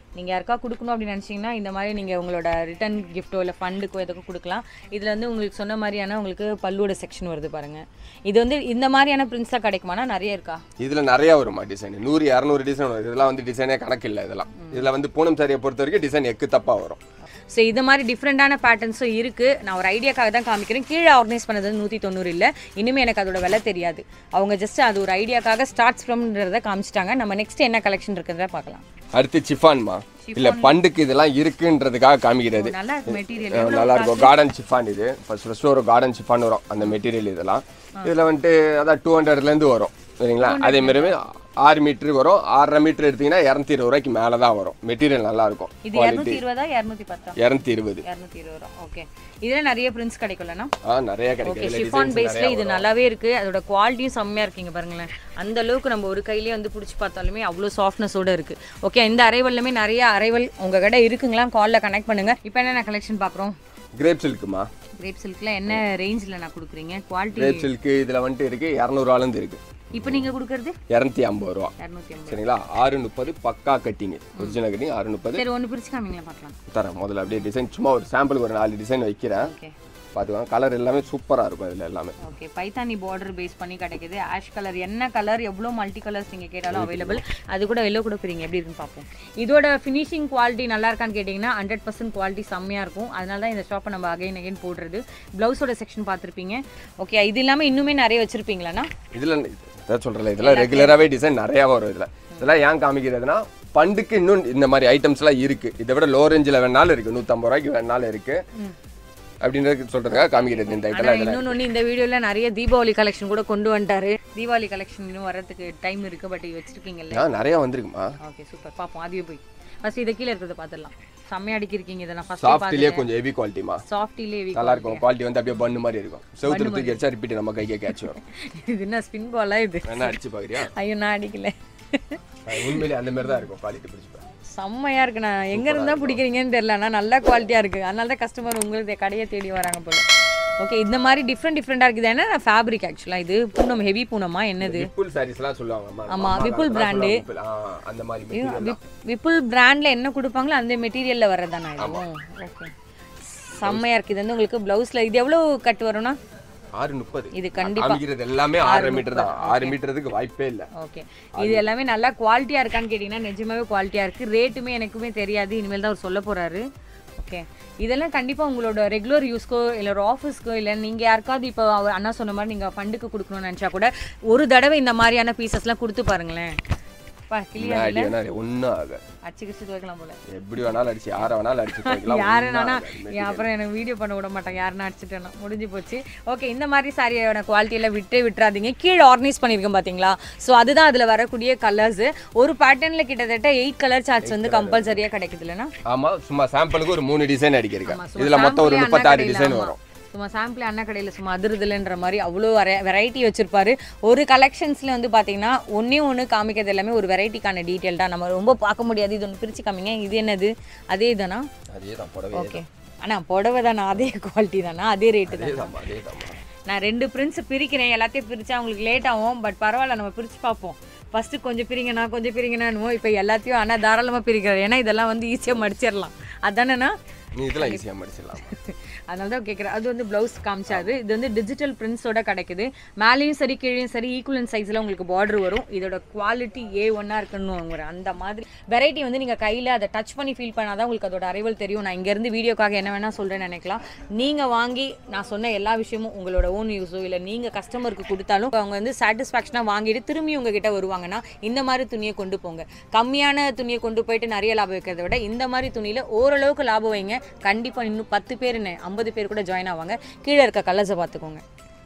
நீங்கள் யாருக்கா கொடுக்கணும் அப்படின்னு நினச்சிங்கன்னா இந்த மாதிரி நீங்கள் உங்களோட ரிட்டர்ன் கிஃப்ட்டோ இல்லை ஃபண்டுக்கோ எதுக்கோ கொடுக்கலாம் இதில் வந்து உங்களுக்கு சொன்ன மாதிரியான உங்களுக்கு பல்லோட செக்ஷன் வருது பாருங்கள் இது வந்து இந்த மாதிரியான பிரிண்ட்ஸாக கிடைக்குமானா நிறைய இருக்கா இதுல நிறைய வருமா டிசைன் நூறு இரநூறு டிசைன் வரும் இதெல்லாம் வந்து டிசைனே கணக்கு இல்லை இதெல்லாம் இதுல வந்து பூனம் சாரியை பொறுத்த வரைக்கும் டிசைன் எக்கு தப்பா வரும் ஸோ இது மாதிரி டிஃப்ரெண்ட்டான பேட்டர்ன்ஸும் இருக்குது நான் ஒரு ஐடியாக்காக தான் காமிக்கிறேன் கீழே ஆர்கனைஸ் பண்ணது வந்து நூற்றி தொண்ணூறு இல்லை இனிமேல் எனக்கு அதோட விலை தெரியாது அவங்க ஜஸ்ட் அது ஒரு ஐடியாக்காக ஸ்டார்ட்ஸ் ஃப்ரம்ன்றதை காமிச்சிட்டாங்க நம்ம நெக்ஸ்ட் என்ன கலெக்ஷன் இருக்குன்றத பார்க்கலாம் அடுத்து சிஃபான்மா இல்ல பண்டுக்கு இதெல்லாம் இருக்குன்றதுக்காக காமிக்கிறது நல்லா இருக்கு மெட்டீரியல் அஹ் நல்லா இருக்கும் கார்டன் சிஃபான் இது ஃபர்ஸ்ட் ஃபர்ஸ்ட் ஒரு கார்டன் சிஃபான் வரும் அந்த மெட்டீரியல் இதெல்லாம் இதுல வந்துட்டு அதான் டூ ஹண்ட்ரட்லேருந்து வரும் சரிங்களா அதே மாதிரி ஆறு மீட்டர் வரும் ஆறரை மீட்டர் எடுத்தீங்கன்னா இரநூத்தி இருபது ரூபாய்க்கு மேலே தான் வரும் மெட்டீரியல் நல்லா இருக்கும் இது இரநூத்தி இருபதா இரநூத்தி பத்தா இரநூத்தி இருபது இரநூத்தி இருபது ரூபா ஓகே இதில் நிறைய பிரிண்ட்ஸ் கிடைக்கும்லண்ணா ஆ நிறைய ஓகே கிடைக்கும் இதுல ஷிஃபான் designs பேஸ்ல நிறைய இது நல்லாவே இருக்கு அதோட குவாலிட்டியும் செம்மையா இருக்கீங்க பாருங்களேன் அந்த அளவுக்கு நம்ம ஒரு கையிலேயே வந்து பிடிச்சி பார்த்தாலுமே அவ்வளோ சாஃப்ட்னஸோட இருக்கு ஓகே இந்த அரைவல்லுமே நிறைய அரைவல் உங்க கடை இருக்குங்களா காலில் கனெக்ட் பண்ணுங்க இப்போ என்னென்ன கலெக்ஷன் பார்க்குறோம் கிரேப் சில்க்குமா கிரேப் சில்க்ல என்ன ரேஞ்சில் நான் கொடுக்குறீங்க குவாலிட்டி கிரேப் சில்க்கு இதுல வந்துட்டு இருக்கு இரநூறுவாலேருந்து இருக்கு இப்போ நீங்க கொடுக்கறது இரநூத்தி ஐம்பது ரூபா இரநூத்தி ஐம்பது சரிங்களா ஆறு முப்பது பக்கா கட்டிங் ஒரிஜினல் கட்டிங் ஆறு முப்பது சரி ஒன்று பிரிச்சு காமிங்களா பார்க்கலாம் தரேன் முதல்ல அப்படியே டிசைன் சும்மா ஒரு சாம்பிளுக்கு ஒரு நாலு டிசைன் வைக்கிறேன் ஓகே பார்த்துக்கோங்க கலர் எல்லாமே சூப்பராக இருக்கும் இதில் எல்லாமே ஓகே பைத்தானி பார்டர் பேஸ் பண்ணி கிடைக்குது ஆஷ் கலர் என்ன கலர் எவ்வளோ மல்டி கலர்ஸ் நீங்கள் கேட்டாலும் அவைலபிள் அது கூட எல்லோ கூட பிரிங்க எப்படி இருக்குன்னு பார்ப்போம் இதோட ஃபினிஷிங் குவாலிட்டி நல்லா இருக்கான்னு கேட்டிங்கன்னா ஹண்ட்ரட் பர்சன்ட் குவாலிட்டி செம்மையாக இருக்கும் அதனால தான் இந்த ஷாப்பை நம்ம அகைன் அகைன் போடுறது ப்ளவுஸோட செக்ஷன் பார்த்துருப்பீங்க ஓகே இது இல்லாமல் இன்னுமே நிறைய வச்சுருப்பீங்களாண்ணா இதில் இதான் சொல்கிறேன் இதெல்லாம் ரெகுலராகவே டிசைன் நிறையா வரும் இதில் இதெல்லாம் ஏன் காமிக்கிறதுனா பண்டுக்கு இன்னும் இந்த மாதிரி ஐட்டம்ஸ்லாம் இருக்குது இதை விட லோ ரேஞ்சில் வேணாலும் இருக்குது நூற்றம்பது ரூபாய்க்கு வேணாலும் இருக்குது அப்படின்றது சொல்கிறதுக்காக காமிக்கிறது இந்த ஐட்டம்லாம் ஆனால் இதில் இன்னொன்று ஒன்று இந்த வீடியோவில் நிறைய தீபாவளி கலெக்ஷன் கூட கொண்டு வந்துட்டாரு தீபாவளி கலெக்ஷன் இன்னும் வரதுக்கு டைம் இருக்குது பட் வச்சுருக்கீங்கல்ல ஆ நிறையா வந்திருக்குமா ஓகே சூப்பர் பார்ப்போம் அதுவே போய் ஃபர்ஸ்ட் இதை கீழே இருக்கிறத பார்த்துடலாம் செம்மையா அடிக்கிருக்கீங்க இதை நான் ஃபர்ஸ்ட் சாஃப்ட்லேயே கொஞ்சம் ஹெவி குவாலிட்டிமா சாஃப்டிலே நல்லா இருக்கும் குவாலிட்டி வந்து அப்படியே பண்ணு மாதிரி இருக்கும் செவுத்துல தூக்கி அடிச்சா ரிப்பீட் நம்ம கைக்கே கேட்ச் வரும் இது என்ன ஸ்பின் பாலா இது என்ன அடிச்சு பார்க்குறியா ஐயோ நான் அடிக்கல உண்மையிலே அந்த மாதிரி தான் இருக்கும் குவாலிட்டி பிடிச்சிப்பேன் செம்மையா இருக்கு நான் எங்க இருந்தா பிடிக்கிறீங்கன்னு தெரியல ஆனா நல்ல குவாலிட்டியா இருக்கு அதனால தான் கஸ்டமர் உங்களுக்கு கடையை தேடி வராங்க போல ஓகே இந்த மாதிரி டிஃப்ரெண்ட் டிஃப்ரெண்டா இருக்குது என்ன ஃபேப்ரிக் ஆக்சுவலா இது பூனம் ஹெவி பூனமா என்னது விப்புல் சாரீஸ்லாம் சொல்லுவாங்க ஆமா, விப்புல் brand. அந்த மாதிரி material தான். விப்புல் பிராண்ட்ல என்ன கொடுப்பாங்களோ அந்த மெட்டீரியல்ல வர்றதானா இதுவும் ஓகே செம்மையா இருக்கு இது வந்து உங்களுக்கு பிளவுஸ்ல இது எவ்வளவு கட் வரும்னா ஆறு முப்பது இது கண்டிப்பா காமிக்கிறது எல்லாமே ஆறு மீட்டர் தான் ஆறு மீட்டருக்கு வாய்ப்பே இல்லை ஓகே இது எல்லாமே நல்லா குவாலிட்டியாக இருக்கான்னு கேட்டிங்கன்னா நிஜமாவே குவாலிட்டியாக இருக்குது ரேட்டுமே எனக்குமே தெரியாது இனிமேல் தான் அவர் சொல்ல போகிறாரு ஓகே இதெல்லாம் கண்டிப்பாக உங்களோட ரெகுலர் யூஸ்க்கோ இல்லை ஒரு ஆஃபீஸ்க்கோ இல்லை நீங்கள் யாருக்காவது இப்போ அவர் அண்ணா சொன்ன மாதிரி நீங்கள் ஃபண்டுக்கு கொடுக்கணும்னு நினச்சா கூட ஒரு தடவை இந்த மாதிரியான பீசஸ்லாம் கொடுத்து பாருங்களேன் பா கிளியா அடி வேணா ஒன்றும் ஆகாது அடிச்சு கிடிச்சு துவைக்கலாம் போல எப்படி வேணாலும் அடிச்சு யாரை வேணாலும் அடிச்சு போய்க்கலாம் யாருனானா ஏன் அப்புறம் எனக்கு வீடியோ பண்ண விட மாட்டாங்க யாருன்னா அடிச்சுட்டேன்னா முடிஞ்சு போச்சு ஓகே இந்த மாதிரி சாரியோட குவாலிட்டியில் விட்டே விட்டுறாதீங்க கீழே ஆர்கனைஸ் பண்ணியிருக்கேன் பார்த்தீங்களா ஸோ அதுதான் அதில் வரக்கூடிய கலர்ஸ் ஒரு பேட்டர்னில் கிட்டத்தட்ட எயிட் கலர் சார்ட்ஸ் வந்து கம்பல்சரியாக கிடைக்குது இல்லைன்னா ஆமா சும்மா சாம்பிளுக்கு ஒரு மூணு டிசைன் அடிக்கிறேன் ஆமா, சும்மா இதுல மொத்தம் ஒரு sample முப்பத்தாறு அண்ணா டிசைன் கடையில, வரும் ஆமா. சும்மா சாம்பிள் அண்ணா கடையில் சும்மா அதிருதுலன்ற மாதிரி அவ்வளோ வெரைட்டி வச்சிருப்பாரு ஒரு கலெக்ஷன்ஸ்ல வந்து பார்த்தீங்கன்னா ஒன்றே ஒன்று காமிக்கிறது எல்லாமே ஒரு வெரைட்டிக்கான டீட்டெயில் தான் நம்ம ரொம்ப பார்க்க முடியாது இது ஒன்று பிரித்து காமிங்க இது என்னது அதே தானா அதே தான் புடவை ஓகே அண்ணா புடவை தானா அதே குவாலிட்டி தானா அதே ரேட்டு அதே தான் தான் அதே தான் நான் ரெண்டு பிரிண்ட்ஸ் பிரிக்கிறேன் எல்லாத்தையும் பிரிச்சா உங்களுக்கு லேட் ஆகும் பட் பரவாயில்ல நம்ம பிரித்து பார்ப்போம் ஃபஸ்ட்டு கொஞ்சம் பிரிங்கண்ணா கொஞ்சம் பிரிங்கண்ணான்னு இப்போ எல்லாத்தையும் ஆனால் தாராளமாக பிரிக்கிறேன் ஏன்னா இதெல்லாம் வந்து ஈஸியாக மடிச்சிடலாம் அதானேண்ணா நீ இதெல்லாம் ஈஸியா மடிச்சிடலாம் அதனால தான் கேட்குறேன் அது வந்து ப்ளவுஸ் காமிச்சாது இது வந்து டிஜிட்டல் பிரிண்ட்ஸோட கிடைக்குது மேலேயும் சரி கீழேயும் சரி ஈக்குவலன் சைஸில் உங்களுக்கு பார்டர் வரும் இதோட குவாலிட்டி ஏ ஒன்னாக இருக்குன்னு வாங்குறேன் அந்த மாதிரி வெரைட்டி வந்து நீங்கள் கையில் அதை டச் பண்ணி ஃபீல் பண்ணாதான் உங்களுக்கு அதோட அரைவல் தெரியும் நான் இங்கேருந்து வீடியோக்காக என்ன வேணால் சொல்கிறேன்னு நினைக்கலாம் நீங்கள் வாங்கி நான் சொன்ன எல்லா விஷயமும் உங்களோட ஓன் யூஸோ இல்லை நீங்கள் கஸ்டமருக்கு கொடுத்தாலும் அவங்க வந்து சாட்டிஸ்ஃபேக்ஷனாக வாங்கிட்டு திரும்பி உங்ககிட்ட வருவாங்கன்னா இந்த மாதிரி துணியை கொண்டு போங்க கம்மியான துணியை கொண்டு போயிட்டு நிறைய லாபம் வைக்கிறத விட இந்த மாதிரி துணியில் ஓரளவுக்கு லாபம் வைங்க கண்டிப்பாக இன்னும் பத்து பேர் என்ன ஐம்பது பேர் கூட ஜாயின் ஆவாங்க கீழே இருக்க கலர்ஸை பார்த்துக்கோங்க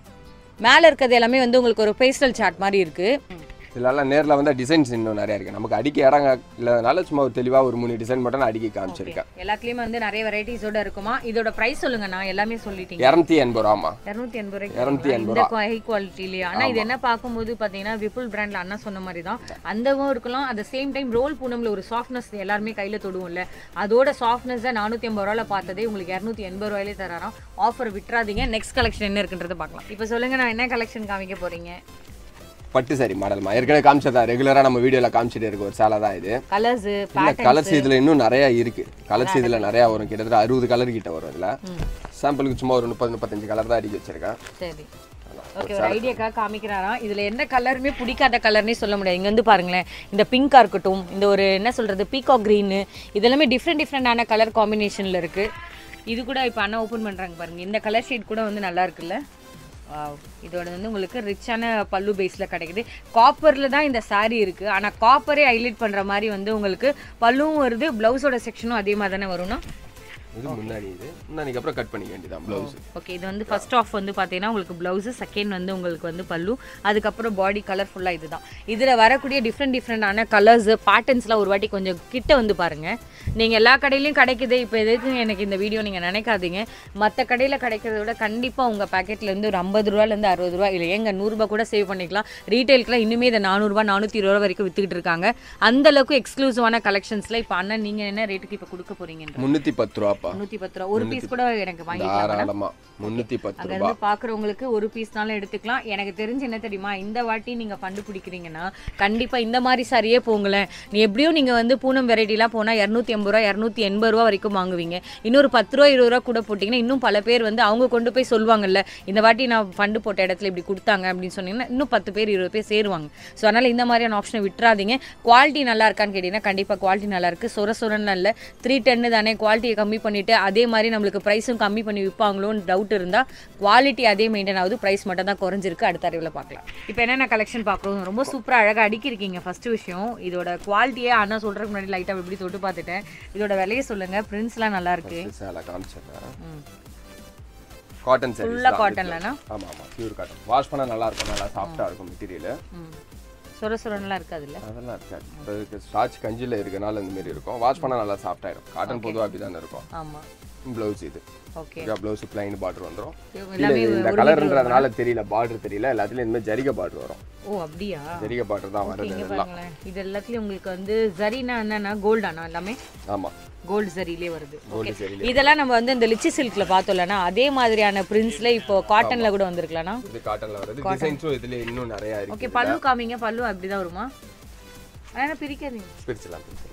மேலே இருக்கிறது எல்லாமே வந்து உங்களுக்கு ஒரு பேஸ்டல் சார்ட் மாதிரி இருக்குது இதெல்லாம் நேர்ல வந்தா டிசைன்ஸ் இன்னும் நிறைய இருக்கு நமக்கு அடிக்க இடங்க இல்லாதனால சும்மா ஒரு தெளிவா ஒரு மூணு டிசைன் மட்டும் நான் அடிக்க காமிச்சிருக்கேன் எல்லாத்துலேயுமே வந்து நிறைய வெரைட்டிஸோட இருக்குமா இதோட ப்ரைஸ் சொல்லுங்க நான் எல்லாமே சொல்லிட்டீங்க இரநூத்தி எண்பது ரூபாமா இரநூத்தி எண்பது இரநூத்தி ரூபாய்க்கு எண்பது இந்த ஹை குவாலிட்டிலேயே ஆனால் இது என்ன பார்க்கும்போது பார்த்தீங்கன்னா விப்புல் பிராண்ட்ல அண்ணா சொன்ன மாதிரி தான் அந்தவும் இருக்கலாம் அட் சேம் டைம் ரோல் பூனம்ல ஒரு சாஃப்ட்னஸ் எல்லாருமே கையில் தொடுவோம்ல அதோட சாஃப்ட்னஸ் தான் நானூற்றி ஐம்பது ரூபாயில் பார்த்ததே உங்களுக்கு இரநூத்தி எண்பது ரூபாயிலே தராராம் ஆஃபர் விட்டுறாதீங்க நெக்ஸ்ட் கலெக்ஷன் என்ன இருக்குன்றதை பார்க்கலாம் இப்போ சொல்லுங்க நான் என்ன கலெக்ஷன் காமிக்க போறீங்க பட்டு சாரி மாடல்மா ஏற்கனவே காமிச்சதா ரெகுலரா நம்ம வீடியோல காமிச்சிட்டு இருக்க ஒரு சேலை தான் இது கலர்ஸ் இல்ல கலர்ஸ் இதுல இன்னும் நிறைய இருக்கு கலர்ஸ் இதுல நிறைய வரும் கிட்டத்தட்ட அறுபது கலர் கிட்ட வரும் இதுல சாம்பிளுக்கு சும்மா ஒரு முப்பது முப்பத்தஞ்சு கலர் தான் அடிக்க வச்சிருக்கேன் சரி ஓகே ஒரு ஐடியாக்காக காமிக்கிறாராம் இதுல எந்த கலருமே பிடிக்காத கலர்னே சொல்ல முடியாது இங்க வந்து பாருங்களேன் இந்த பிங்கா இருக்கட்டும் இந்த ஒரு என்ன சொல்றது பீகா green இதெல்லாமே டிஃப்ரெண்ட் டிஃப்ரெண்டான கலர் காம்பினேஷன்ல இருக்கு இது கூட இப்போ அண்ணா ஓப்பன் பண்றாங்க பாருங்க இந்த கலர் ஷேட் கூட வந்து நல்லா இருக்குல்ல வாவ் இதோட வந்து உங்களுக்கு ரிச்சான பல்லு பேஸில் கிடைக்குது காப்பரில் தான் இந்த saree இருக்கு ஆனால் காப்பரே ஹைலைட் பண்ணுற மாதிரி வந்து உங்களுக்கு பல்லுவும் வருது ப்ளவுஸோட செக்ஷனும் அதே மாதிரி தானே வரும்னா இது முன்னாடி இது முன்னாடிக்கு அப்புறம் கட் பண்ணிக்க வேண்டியதான் ப்ளவுஸ் ஓகே இது வந்து ஃபர்ஸ்ட் ஆஃப் வந்து பார்த்தீங்கன்னா உங்களுக்கு ப்ளவுஸு செகண்ட் வந்து உங்களுக்கு வந்து பல்லு அதுக்கப்புறம் பாடி கலர்ஃபுல்லாக இதுதான் இதில் வரக்கூடிய டிஃப்ரெண்ட் டிஃப்ரெண்டான கலர்ஸு பேட்டர்ன்ஸ்லாம் ஒரு வாட்டி கொஞ்சம் கிட்ட வந்து பாருங்கள் நீங்கள் எல்லா கடையிலையும் கிடைக்குது இப்போ எதுக்கு எனக்கு இந்த வீடியோ நீங்கள் நினைக்காதீங்க மற்ற கடையில் கிடைக்கிறத விட கண்டிப்பாக உங்கள் பேக்கெட்லேருந்து ஒரு ஐம்பது ரூபாலேருந்து அறுபது ரூபா இல்லை எங்க நூறுரூபா கூட சேவ் பண்ணிக்கலாம் ரீட்டைலுக்குலாம் இன்னுமே இதை நானூறுரூவா நானூற்றி இருபது ரூபா வரைக்கும் வித்துக்கிட்டு இருக்காங்க அந்த அளவுக்கு எக்ஸ்க்ளூசிவான கலெக்ஷன்ஸில் இப்போ அண்ணன் நீங்கள் என்ன ரேட்டுக்கு இப்போ கொடுக்க போறீங்கன்ற முன்னூத்தி பத்து ரூபாப்பா நூற்றி பத்து ரூபா ஒரு பீஸ் கூட எனக்கு வாங்கிக்கலாம் தாராளமா முன்னூத்தி பத்து அங்க ரூபா இருந்து பாக்குறவங்களுக்கு ஒரு பீஸ்னாலும் எடுத்துக்கலாம் எனக்கு தெரிஞ்சு என்ன தெரியுமா இந்த வாட்டி நீங்க ஃபண்டு பிடிக்கிறீங்கன்னா கண்டிப்பா இந்த மாதிரி சாரியே போங்களேன் நீ எப்படியும் நீங்க வந்து பூனம் வெரைட்டிலாம் போனா இரநூத்தி எண்பது ரூபா இரநூத்தி எண்பது ரூபா வரைக்கும் வாங்குவீங்க இன்னொரு பத்து ரூபா இருபது ரூபா கூட போட்டிங்கன்னா இன்னும் பல பேர் வந்து அவங்க கொண்டு போய் சொல்லுவாங்கல்ல இந்த வாட்டி நான் ஃபண்டு போட்ட இடத்துல இப்படி கொடுத்தாங்க அப்படின்னு சொன்னீங்கன்னா இன்னும் பத்து பேர் இருபது பேர் சேருவாங்க ஸோ அதனால இந்த மாதிரியான ஆப்ஷனை விட்டுறாதீங்க குவாலிட்டி நல்லா இருக்கான்னு கேட்டிங்கன்னா கண்டிப்பாக குவாலிட்டி நல்லா இருக்கு சொர சொரன்னு இல்லை த்ரீ டென்னு தானே குவாலிட்டியை கம்மி பண்ணிட்டு அதே மாதிரி நம்மளுக்கு ப்ரைஸும் கம்மி பண்ணி விற்பாங்களோன்னு டவுட் இருந்தால் குவாலிட்டி அதே மெயின்டைன் ஆகுது ப்ரைஸ் மட்டும் தான் குறைஞ்சிருக்கு அடுத்த அறிவில் பார்க்கலாம் இப்போ என்னென்ன கலெக்ஷன் பார்க்குறோம் ரொம்ப சூப்பராக அழகாக அடுக்கியிருக்கீங்க ஃபர்ஸ்ட் விஷயம் இதோட குவாலிட்டியே அண்ணா சொல்கிறதுக்கு முன்னாடி லைட்டாக எப்படி தொட்டு பார்த்துட்டேன் இதோட விலையை சொல்லுங்கள் பிரிண்ட்ஸ்லாம் நல்லா இருக்கு சேலை காமிச்சிடுறேன் ம். காட்டன் சாரி ஃபுல்லாக காட்டன்லண்ணா ஆமா ஆமா பியூர் காட்டன் வாஷ் பண்ணா நல்லா இருக்கும் நல்லா சாஃப்டா இருக்கும் மெட்டீரியல் ம் சொர சொரன்லாம் இருக்காது இல்லை அதெல்லாம் இருக்காது இப்போ இதுக்கு ஸ்டார்ச் கஞ்சில இருக்கனால இந்த மாதிரி இருக்கும் வாஷ் பண்ணா நல்லா சாஃப்ட் ஆயிடும் காட்டன் பொதுவா அப்படி தானே இருக்கும் ஆமாம் ப்ளவுஸ் இது ஓகே ப்ளவுஸ் பிளைன் பார்டர் வந்துரும் எல்லாமே கீழே இந்த கலர்ன்றதுனால தெரியல பார்டர் தெரியல எல்லாத்துலயும் இந்த மாதிரி ஜரிகை பார்டர் வரும் ஓ அப்படியா ஜரிகை பார்டர் தான் வருது இங்க இதெல்லாம் பாருங்களேன் இது எல்லாத்துலயும் உங்களுக்கு வந்து ஜரினா என்னன்னா கோல்டானா எல்லாமே ஆமா கோல்டு ஜரிலே வருது கோல்டு சரியில்லை இதெல்லாம் நம்ம வந்து இந்த லிச்சி சில்க்ல பார்த்தோம்லனா அதே மாதிரியான பிரிண்ட்ஸ்ல இப்போ காட்டன்ல கூட வந்திருக்கலாம்னா இது காட்டன்ல வருது டிசைன்ஸும் இதுல இன்னும் நிறைய இருக்கு ஓகே பல்லு காமிங்க பல்லு அப்படிதான் வருமா ஆனா பிரிக்காதீங்க பிரிச்சலாம் பிரிச்சலாம்.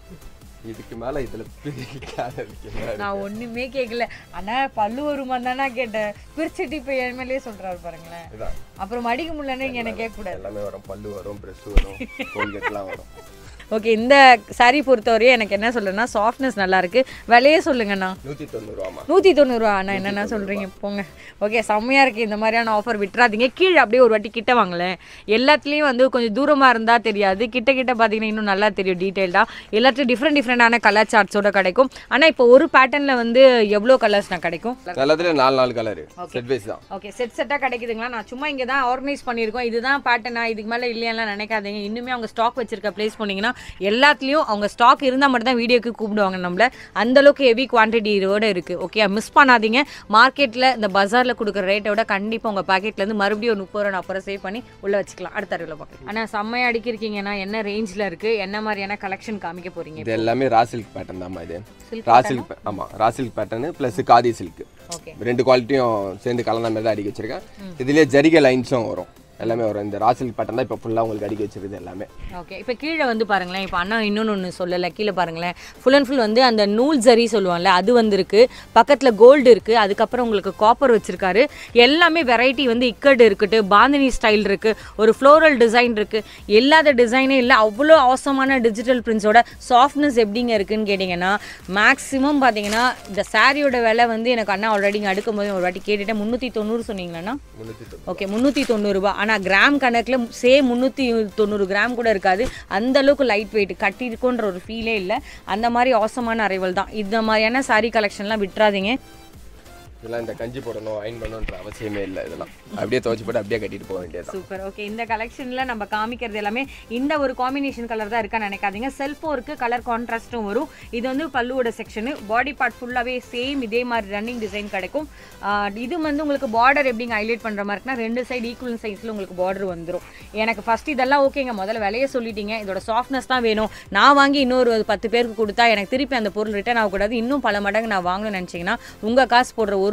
இதுக்கு மேல இதுல பிரிக்காததுக்கு மேல நான் ஒண்ணுமே கேட்கல ஆனா பல்லு வருமா தானே கேட்டேன் பிரிச்சுட்டு இப்போ என் மேலேயே சொல்றாரு பாருங்களேன் இதான் அப்புறம் மடிக்க முடியலன்னு இங்க எனக்கு கேட்கக்கூடாது எல்லாமே வரும் பல்லு வரும் பிரஷ் வரும் கோல்கேட்லாம் வரும் ஓகே இந்த saree பொறுத்தவரையும் எனக்கு என்ன சொல்லுன்னா சாஃப்ட்னஸ் நல்லா இருக்கு விலையே சொல்லுங்கண்ணா நூத்தி தொண்ணூறு ரூபாமா நூற்றி தொண்ணூறுவா அண்ணா என்னென்ன சொல்கிறீங்க போங்க ஓகே செம்மையாக இருக்குது இந்த மாதிரியான ஆஃபர் விட்டுறாதீங்க கீழே அப்படியே ஒரு வாட்டி கிட்ட வாங்களேன் எல்லாத்துலேயும் வந்து கொஞ்சம் தூரமாக இருந்தால் தெரியாது கிட்ட கிட்ட பார்த்தீங்கன்னா இன்னும் நல்லா தெரியும் டீட்டெயில்டாக எல்லாத்துலையும் டிஃப்ரெண்ட் டிஃப்ரெண்டான கலர் சார்ட்ஸோட கிடைக்கும் ஆனால் இப்போ ஒரு பேட்டர்னில் வந்து எவ்வளோ கலர்ஸ்னா கிடைக்கும் எல்லாத்துலயும் நாலு நாலு கலர் செட் வைஸ் தான் ஓகே செட் செட்டாக கிடைக்குதுங்களா நான் சும்மா இங்கே தான் ஆர்கனைஸ் பண்ணியிருக்கோம் இதுதான் பேட்டர்னா இதுக்கு மேலே இல்லையாலாம் நினைக்காதீங்க இன்னுமே அவங்க ஸ்டாக் வச்சிருக்க ப்ளேஸ் போனீங்கன்னா எல்லாத்துலேயும் அவங்க ஸ்டாக் இருந்தால் மட்டும் தான் வீடியோக்கு கூப்பிடுவாங்க நம்மள அந்த அளவுக்கு ஹெவி குவான்டிட்டியோட இருக்குது ஓகே மிஸ் பண்ணாதீங்க மார்க்கெட்டில் இந்த பஜாரில் கொடுக்குற ரேட்டை விட கண்டிப்பாக உங்கள் பாக்கெட்லேருந்து மறுபடியும் ஒரு முப்பது ரூபா நாற்பது சேவ் பண்ணி உள்ளே வச்சுக்கலாம் அடுத்த அறிவில் பார்க்கலாம் ஆனால் செம்மையாக அடிக்கிருக்கீங்கன்னா என்ன ரேஞ்சில் இருக்குது என்ன மாதிரியான கலெக்ஷன் காமிக்க போகிறீங்க இது எல்லாமே ரா சில்க் பேட்டர்ன் தாம்மா இது Silk ரா சில்க் ஆமா raw silk pattern plus khadi silk okay ரெண்டு குவாலிட்டியும் சேர்ந்து கலந்த மாதிரி தான் அடிக்க வச்சிருக்கேன் இதுலயே ஜரிகை லைன்ஸும் வரும் எல்லாமே வரும் இந்த ரா சில்க் பேட்டர்ன் தான் இப்போ ஃபுல்லா உங்களுக்கு அடிக்க வச்சிருக்குது எல்லாமே ஓகே இப்போ கீழே வந்து பாருங்களேன் இப்போ அண்ணா இன்னொன்று ஒன்று சொல்லலை கீழே பாருங்களேன் ஃபுல் அண்ட் ஃபுல் வந்து அந்த நூல் ஜரி சொல்லுவாங்கல்ல அது வந்திருக்கு பக்கத்தில் கோல்டு இருக்குது அதுக்கப்புறம் உங்களுக்கு காப்பர் வச்சுருக்காரு எல்லாமே வெரைட்டி வந்து இக்கட் இருக்குது பாந்தினி ஸ்டைல் இருக்குது ஒரு ஃப்ளோரல் டிசைன் இருக்குது எல்லாத டிசைனே இல்லை அவ்வளோ அவசரமான டிஜிட்டல் பிரிண்ட்ஸோட சாஃப்ட்னஸ் எப்படிங்க இருக்குன்னு கேட்டிங்கன்னா மேக்ஸிமம் பார்த்தீங்கன்னா இந்த சாரியோட விலை வந்து எனக்கு அண்ணா ஆல்ரெடி இங்கே அடுக்கும் போது ஒரு வாட்டி கேட்டுட்டேன் முந்நூற்றி தொண்ணூறு சொன்னீங்களாண்ணா முந்நூற்றி ஓகே முந்நூற்றி தொண்ணூறுபா ஆனால் கிராம் கணக்கில் சேம் முந்நூற்றி தொண்ணூறு கிராம் கூட இருக்காது அந்த அளவுக்கு லைட் வெயிட் கட்டியிருக்கோன்ற ஒரு ஃபீலே இல்லை அந்த மாதிரி அவசமான அரைவல் தான் இந்த மாதிரியான saree கலெக்ஷன்லாம் விட்டுறாதீங்க இதெல்லாம் இந்த கஞ்சி போடணும் அயன் பண்ணணுன்ற அவசியமே இல்லை இதெல்லாம் அப்படியே துவச்சி போட்டு அப்படியே கட்டிட்டு போக வேண்டியது சூப்பர் ஓகே இந்த கலெக்ஷனில் நம்ம காமிக்கிறது எல்லாமே இந்த ஒரு காம்பினேஷன் கலர் தான் இருக்கான்னு நினைக்காதீங்க செல்ஃபும் இருக்குது கலர் கான்ட்ராஸ்ட்டும் வரும் இது வந்து பல்லுவோட செக்ஷனு பாடி பார்ட் ஃபுல்லாகவே சேம் இதே மாதிரி ரன்னிங் டிசைன் கிடைக்கும் ஆஹ் இது வந்து உங்களுக்கு பார்டர் எப்படிங்க ஹைலைட் பண்ணுற மாதிரி இருக்குன்னா ரெண்டு சைடு ஈக்குவல் சைஸில் உங்களுக்கு பார்டர் வந்துடும் எனக்கு ஃபர்ஸ்ட் இதெல்லாம் ஓகேங்க முதல்ல விலையை சொல்லிட்டீங்க இதோட சாஃப்ட்னஸ் தான் வேணும் நான் வாங்கி இன்னொரு பத்து பேருக்கு கொடுத்தா எனக்கு திருப்பி அந்த பொருள் ரிட்டர்ன் ஆகக்கூடாது இன்னும் பல மடங்கு நான் வாங்கணும்னு நினச்சிங்கன்னா உங்கள் காசு போடுற ஒரு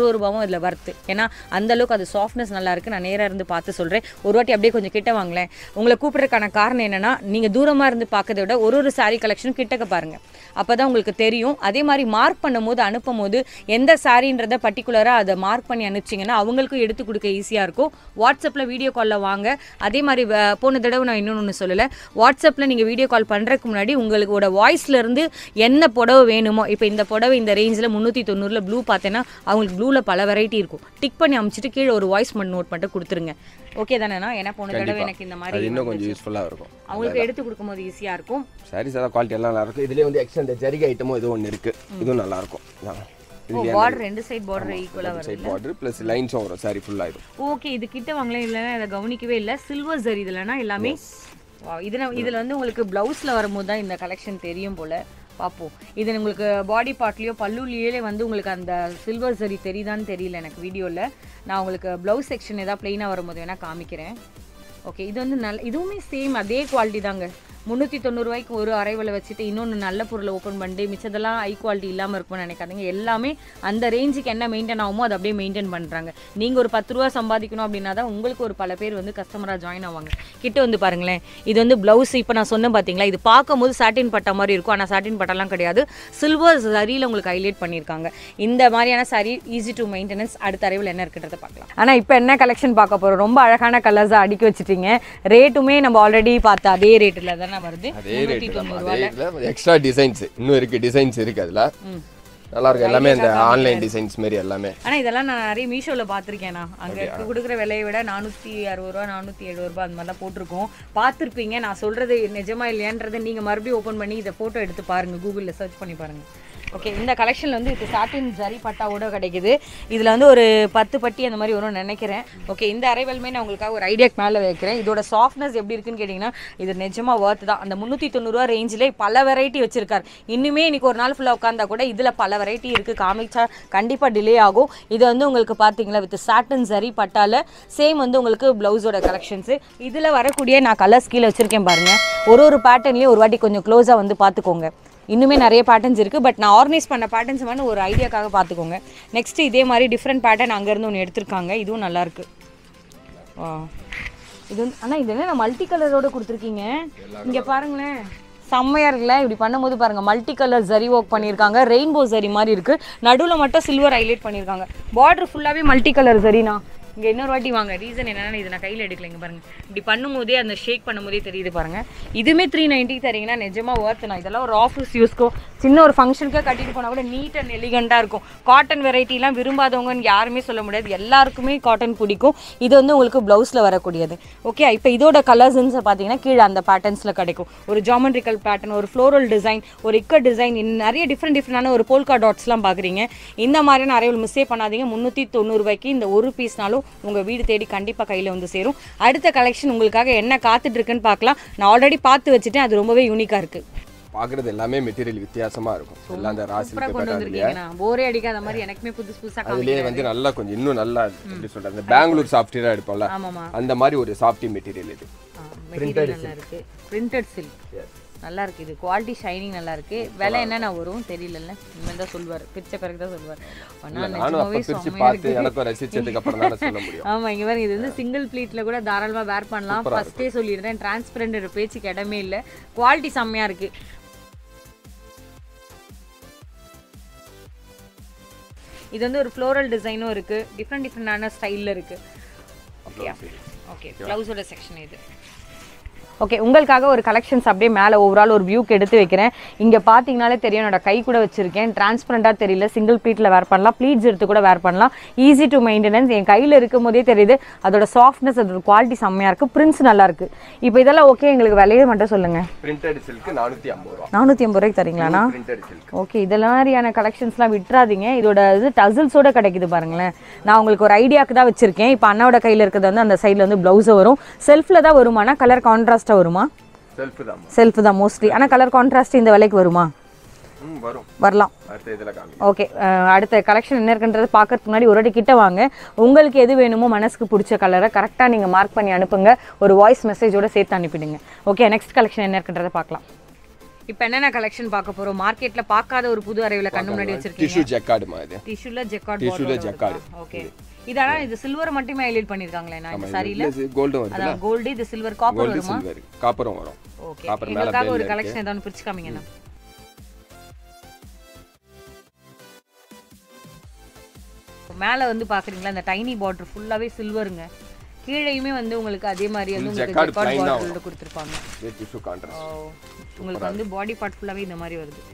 ஒரு ரூபாவும் இதில் வர்த்து ஏன்னா அந்த அளவுக்கு அது சாஃப்ட்னஸ் நல்லா இருக்கு நான் நேராக இருந்து பார்த்து சொல்கிறேன் ஒரு வாட்டி அப்படியே கொஞ்சம் கிட்ட வாங்களேன் உங்களை கூப்பிட்றதுக்கான காரணம் என்னன்னா நீங்கள் தூரமாக இருந்து பார்க்கறத விட ஒரு ஒரு saree கலெக்ஷனும் கிட்டக்க பாருங்க அப்போ தான் உங்களுக்கு தெரியும் அதே மாதிரி மார்க் பண்ணும்போது அனுப்பும் போது எந்த சாரின்றதை பர்டிகுலராக அதை மார்க் பண்ணி அனுப்பிச்சிங்கன்னா அவங்களுக்கும் எடுத்து கொடுக்க ஈஸியாக இருக்கும் வாட்ஸ்அப்பில் வீடியோ காலில் வாங்க அதே மாதிரி வ- போன தடவை நான் இன்னொன்று சொல்லலை வாட்ஸ்அப்பில் நீங்கள் வீடியோ கால் பண்ணுறதுக்கு முன்னாடி உங்களோட வாய்ஸ்ல இருந்து என்ன புடவை வேணுமோ இப்போ இந்த புடவை இந்த ரேஞ்சில் முந்நூற்றி தொண்ணூறில் ப்ளூ பார்த்தேன்னா அவங்களுக்கு ப்ளூவில் பல வெரைட்டி இருக்கும் டிக் பண்ணி அமைச்சிட்டு கீழே ஒரு வாய்ஸ் நோட் மட்டும் கொடுத்துருங்க ஓகே தானேண்ணா ஏன்னா போன தடவை கண்டிப்பா. எனக்கு இந்த அது மாதிரி இன்னும் கொஞ்சம் யூஸ்ஃபுல்லாக இருக்கும் அவங்களுக்கு எடுத்து கொடுக்கும்போது ஈஸியாக இருக்கும் சாரீஸ் எல்லாம் குவாலிட்டி எல்லாம் நல்லா இருக்கும் இதுலேயே வந்து எக்ஸ்ட்ரா இந்த ஜரிகை ஐட்டமும் இது ஒன்று இருக்கு இதுவும் நல்லா இருக்கும் பார்டர் ரெண்டு சைடு பார்டர் ஈக்குவலாக வரும் சைட் பார்டர் ப்ளஸ் லைன்ஸும் வரும் சாரி ஃபுல்லாக இருக்கும் ஓகே இது கிட்ட வாங்கலாம் இல்லைன்னா இதை கவனிக்கவே இல்லை சில்வர் ஜரி இதுலனா எல்லாமே Wow, இதுல இதில் வந்து உங்களுக்கு ப்ளவுஸில் வரும்போது தான் இந்த கலெக்ஷன் தெரியும் போல் பார்ப்போம் இது உங்களுக்கு பாடி பார்ட்லேயோ பல்லுலேயே வந்து உங்களுக்கு அந்த சில்வர் ஜரி தெரியுதான்னு தெரியல எனக்கு வீடியோவில் நான் உங்களுக்கு ப்ளவுஸ் செக்ஷன் ஏதாவது ப்ளெயினாக வரும்போது வேணால் காமிக்கிறேன் ஓகே இது வந்து நல்ல இதுவுமே சேம் அதே குவாலிட்டி தாங்க முந்நூற்றி தொண்ணூறுரூவாய்க்கு ஒரு அரைவலை வச்சுட்டு இன்னொன்று நல்ல பொருளை ஓப்பன் பண்ணிட்டு மிச்சதெல்லாம் ஹை குவாலிட்டி இல்லாமல் இருக்கும்னு நினைக்காதீங்க எல்லாமே அந்த ரேஞ்சுக்கு என்ன மெயின்டைன் ஆகுமோ அதை அப்படியே மெயின்டைன் பண்ணுறாங்க நீங்கள் ஒரு பத்து ரூபா சம்பாதிக்கணும் அப்படின்னா தான் உங்களுக்கு ஒரு பல பேர் வந்து கஸ்டமராக ஜாயின் ஆவாங்க கிட்ட வந்து பாருங்களேன் இது வந்து ப்ளவுஸ் இப்போ நான் சொன்னேன் பார்த்தீங்களா இது பார்க்கும்போது சாட்டின் பட்டா மாதிரி இருக்கும் ஆனால் சாட்டின் பட்டாலாம் கிடையாது சில்வர் சரியில் உங்களுக்கு ஹைலைட் பண்ணியிருக்காங்க இந்த மாதிரியான சாரி ஈஸி டு மெயின்டெனன்ஸ் அடுத்த அறிவில் என்ன இருக்குன்றதை பார்க்கலாம் ஆனால் இப்போ என்ன கலெக்ஷன் பார்க்க போகிறோம் ரொம்ப அழகான கலர்ஸாக அடுக்கி வச்சுட்டீங்க ரேட்டுமே நம்ம ஆல்ரெடி பார்த்த அதே ரேட்டில் தானே வருது அதே ரேட்டு தான் அதே இதில் எக்ஸ்ட்ரா டிசைன்ஸ் இன்னும் இருக்கு டிசைன்ஸ் இருக்கு அதில் நல்லா இருக்கும் எல்லாமே இந்த ஆன்லைன் டிசைன்ஸ் மாதிரி எல்லாமே ஆனால் இதெல்லாம் நான் நிறைய மீஷோவில் பார்த்துருக்கேன் நான் அங்கே கொடுக்குற விலையை விட நானூற்றி அறுபது ரூபா நானூற்றி எழுபது ரூபா அந்த மாதிரிலாம் போட்டிருக்கோம் பார்த்துருப்பீங்க நான் சொல்கிறது நிஜமா இல்லையான்றதை நீங்கள் மறுபடியும் ஓப்பன் பண்ணி இதை ஃபோட்டோ எடுத்து பாருங்கள் கூகுளில் சர்ச் பண்ணி பாருங்கள் ஓகே இந்த கலெக்ஷனில் வந்து இது சாட்டின் ஜரி பட்டாவோட கிடைக்குது இதில் வந்து ஒரு பத்து பட்டி அந்த மாதிரி வரும்னு நினைக்கிறேன் ஓகே இந்த அரைவல்மே நான் உங்களுக்காக ஒரு ஐடியாக்கு மேலே வைக்கிறேன் இதோட சாஃப்ட்னஸ் எப்படி இருக்குன்னு கேட்டிங்கன்னா இது நிஜமாக ஒர்த் தான் அந்த முந்நூற்றி தொண்ணூறுரூவா ரேஞ்சில் பல வெரைட்டி வச்சிருக்காரு இன்னுமே இன்னைக்கு ஒரு நாள் ஃபுல்லாக உட்காந்தா கூட இதில் பல வெரைட்டி இருக்குது காமிச்சா கண்டிப்பாக டிலே ஆகும் இது வந்து உங்களுக்கு பார்த்தீங்களா வித் சாட்டன் சரி பட்டால சேம் வந்து உங்களுக்கு ப்ளவுஸோட கலெக்ஷன்ஸு இதில் வரக்கூடிய நான் கலர்ஸ் கீழே வச்சுருக்கேன் பாருங்கள் ஒரு ஒரு பேட்டர்ன்லேயும் ஒரு வாட்டி கொஞ்சம் க்ளோஸாக வந்து பார்த்துக்கோங்க இன்னுமே நிறைய பேட்டர்ன்ஸ் இருக்குது பட் நான் ஆர்கனைஸ் பண்ண பேட்டர்ன்ஸ் வந்து ஒரு ஐடியாக்காக பார்த்துக்கோங்க நெக்ஸ்ட் இதே மாதிரி டிஃப்ரெண்ட் பேட்டர்ன் அங்கேருந்து ஒன்று எடுத்திருக்காங்க இதுவும் நல்லாயிருக்கு ஆ இது வந்து ஆனால் இது என்ன மல்டி கலரோட கொடுத்துருக்கீங்க இங்கே பாருங்களேன் செம்மையா இருக்குல்ல இப்படி பண்ணும்போது பாருங்க மல்டி கலர் ஜரி ஒர்க் பண்ணியிருக்காங்க ரெயின்போ ஜரி மாதிரி இருக்கு நடுவில் மட்டும் சில்வர் ஹைலைட் பண்ணியிருக்காங்க பார்டர் ஃபுல்லாகவே மல்டி கலர் ஜரினா இங்கே இன்னொரு வாட்டி வாங்க ரீசன் என்னன்னா இது நான் கையில் எடுக்கல இங்க பாருங்க இப்படி பண்ணும்போதே அந்த ஷேக் பண்ணும்போதே தெரியுது பாருங்க இதுவுமே த்ரீ நைன்ட்டி தரீங்கன்னா நிஜமா ஒர்த் நான் இதெல்லாம் ஒரு ஆஃபீஸ் யூஸ்க்கோ சின்ன ஒரு ஃபங்க்ஷனுக்கே கட்டிட்டு போனால் கூட நீட் அண்ட் எலிகண்ட்டாக இருக்கும் காட்டன் வெரைட்டிலாம் விரும்பாதவங்கன்னு யாருமே சொல்ல முடியாது எல்லாருக்குமே காட்டன் பிடிக்கும் இது வந்து உங்களுக்கு ப்ளவுஸில் வரக்கூடியது ஓகே இப்போ இதோட கலர்ஸ்ன்னு பார்த்தீங்கன்னா கீழே அந்த பேட்டர்ன்ஸில் கிடைக்கும் ஒரு ஜாமெட்ரிக்கல் பேட்டர்ன் ஒரு ஃப்ளோரல் டிசைன் ஒரு இக்க டிசைன் நிறைய டிஃப்ரெண்ட் டிஃப்ரெண்டான ஒரு போல்கா டாட்ஸ்லாம் பார்க்குறீங்க இந்த மாதிரி நிறைய மிஸ்ஸே பண்ணாதீங்க முந்நூற்றி தொண்ணூறுபாய்க்கு இந்த ஒரு பீஸ்னாலும் உங்கள் வீடு தேடி கண்டிப்பாக கையில் வந்து சேரும் அடுத்த கலெக்ஷன் உங்களுக்காக என்ன காத்துட்டு இருக்குன்னு பார்க்கலாம் நான் ஆல்ரெடி பார்த்து வச்சுட்டேன் அது ரொம்பவே யூனிக்காக இருக்குது பார்க்குறது எல்லாமே மெட்டீரியல் வித்தியாசமா இருக்கும் எல்லாம் அந்த ராசி சூப்பராக கொண்டு வந்திருக்கீங்கண்ணா போரே அடிக்காத மாதிரி எனக்குமே புதுசு புதுசாக அதுலயே வந்து நல்லா கொஞ்சம் இன்னும் நல்லா எப்படி சொல்றது அந்த பெங்களூர் சாஃப்ட்வேராக எடுப்போம்ல ஆமாம்மா அந்த மாதிரி ஒரு சாஃப்டி மெட்டீரியல் இது மெட்டீரியல் நல்லா இருக்கு பிரிண்டட் சில்க் நல்லா இருக்கு இது குவாலிட்டி ஷைனிங் நல்லா இருக்கு விலை என்னென்ன வரும் தெரியலல்ல இனிமேல் தான் சொல்வார் பிரிச்ச பிறகு தான் சொல்வார் ஆனா நானும் அப்ப நிஜமாவே பிரிச்சு செம்மையா பார்த்து எனக்கும் ரசிச்சதுக்கு அப்புறம் தானே சொல்ல முடியும் ஆமா இங்க பாருங்க இது வந்து சிங்கிள் ப்ளீட்ல கூட தாராளமா வேர் பண்ணலாம் ஃபர்ஸ்டே சொல்லிடுறேன் டிரான்ஸ்பரண்ட் பேச்சுக்கு இடமே இல்ல குவாலிட்டி செம்மையா இருக்கு இது வந்து ஒரு ஃப்ளோரல் டிசைனும் இருக்கு டிஃப்ரெண்ட் டிஃப்ரெண்டான ஸ்டைல்ல இருக்கு ஓகே ஓகே ப்ளவுஸோட செக்ஷன் இது ஓகே உங்களுக்காக ஒரு கலெக்ஷன்ஸ் அப்படியே மேலே ஓவரால் ஒரு வியூக்கு எடுத்து வைக்கிறேன் இங்கே பார்த்தீங்கனாலே தெரியும் என்னோட கை கூட வச்சிருக்கேன் டிரான்ஸ்பரண்டாக தெரியல சிங்கிள் ப்ளீட்டில் வேர் பண்ணலாம் ப்ளீட்ஸ் எடுத்து கூட வேர் பண்ணலாம் ஈஸி டு மெயின்டெனன்ஸ் என் கையில் இருக்கும் போதே தெரியுது அதோட சாஃப்ட்னஸ் அதோட குவாலிட்டி செம்மையாக இருக்குது பிரிண்ட்ஸ் நல்லா இருக்கு இப்போ இதெல்லாம் ஓகே எங்களுக்கு விலையை மட்டும் சொல்லுங்கள் பிரிண்டட் சில்க் நானூத்தி ஐம்பது ரூபா நானூற்றி ஐம்பது ரூபாய்க்கு தரீங்களாண்ணா பிரிண்டட் சில்க் ஓகே இதெல்லாம் மாதிரியான கலெக்ஷன்ஸ்லாம் விட்டுறாதீங்க இதோட இது டசில்ஸோட கிடைக்குது பாருங்களேன் நான் உங்களுக்கு ஒரு ஐடியாக்கு தான் வச்சிருக்கேன் இப்போ அண்ணாவோட கையில் இருக்கிறது வந்து அந்த சைடில் வந்து ப்ளவுஸை வரும் செல்ஃபில் தான் வருமானா கலர் கான்ட்ராஸ்ட்டாக வருமா செல்ஃப் தான் செல்ஃப் தான் மோஸ்ட்லி ஆனால் கலர் கான்ட்ராஸ்ட் இந்த விலைக்கு வருமா ம் வரும் வரலாம் அடுத்த இதுல காமி ஓகே அடுத்த கலெக்ஷன் என்ன இருக்குன்றது பார்க்கறதுக்கு முன்னாடி ஒரு வாட்டி கிட்ட வாங்க உங்களுக்கு எது வேணுமோ மனசுக்கு பிடிச்ச கலரை கரெக்டாக நீங்கள் மார்க் பண்ணி அனுப்புங்க ஒரு வாய்ஸ் மெசேஜோட சேர்த்து அனுப்பிடுங்க ஓகே நெக்ஸ்ட் கலெக்ஷன் என்ன இருக்குன்றதை பார்க்கலாம் இப்போ என்னென்ன கலெக்ஷன் பார்க்க போறோம் மார்க்கெட்ல பார்க்காத ஒரு புது அறையில கண்ணு முன்னாடி வச்சிருக்கீங்க டிஷ்யூ ஜெக்காடுமா இது டிஷ்யூல ஜெக்கார்ட் டிஷ்யூல ஜெக்காடு ஓகே இதெல்லாம் இது சில்வர் மட்டுமே ஹைலைட் பண்ணிருக்காங்களே நான் இந்த சாரியில கோல்டும் வருது அதான் கோல்டு இது சில்வர் காப்பர் கோல்டு வருமா சில்வர் காப்பரும் வரும் ஓகே Copper மேல எங்களுக்காக ஒரு bell கலெக்ஷன் ஏதாவது பிரிச்சு காமிங்கண்ணா மேலே வந்து பாக்குறீங்களா இந்த டைனி பார்டர் ஃபுல்லாவே சில்வருங்க கீழேயுமே வந்து உங்களுக்கு அதே மாதிரி வந்து உங்களுக்கு jacquard ஜெக்கார்ட் plain தான் பார்டர் கொடுத்துருப்பாங்க இது டிஷ்யூ கான்ட்ராஸ்ட் ஓ, உங்களுக்கு வந்து பாடி பார்ட் ஃபுல்லாவே இந்த மாதிரி வருது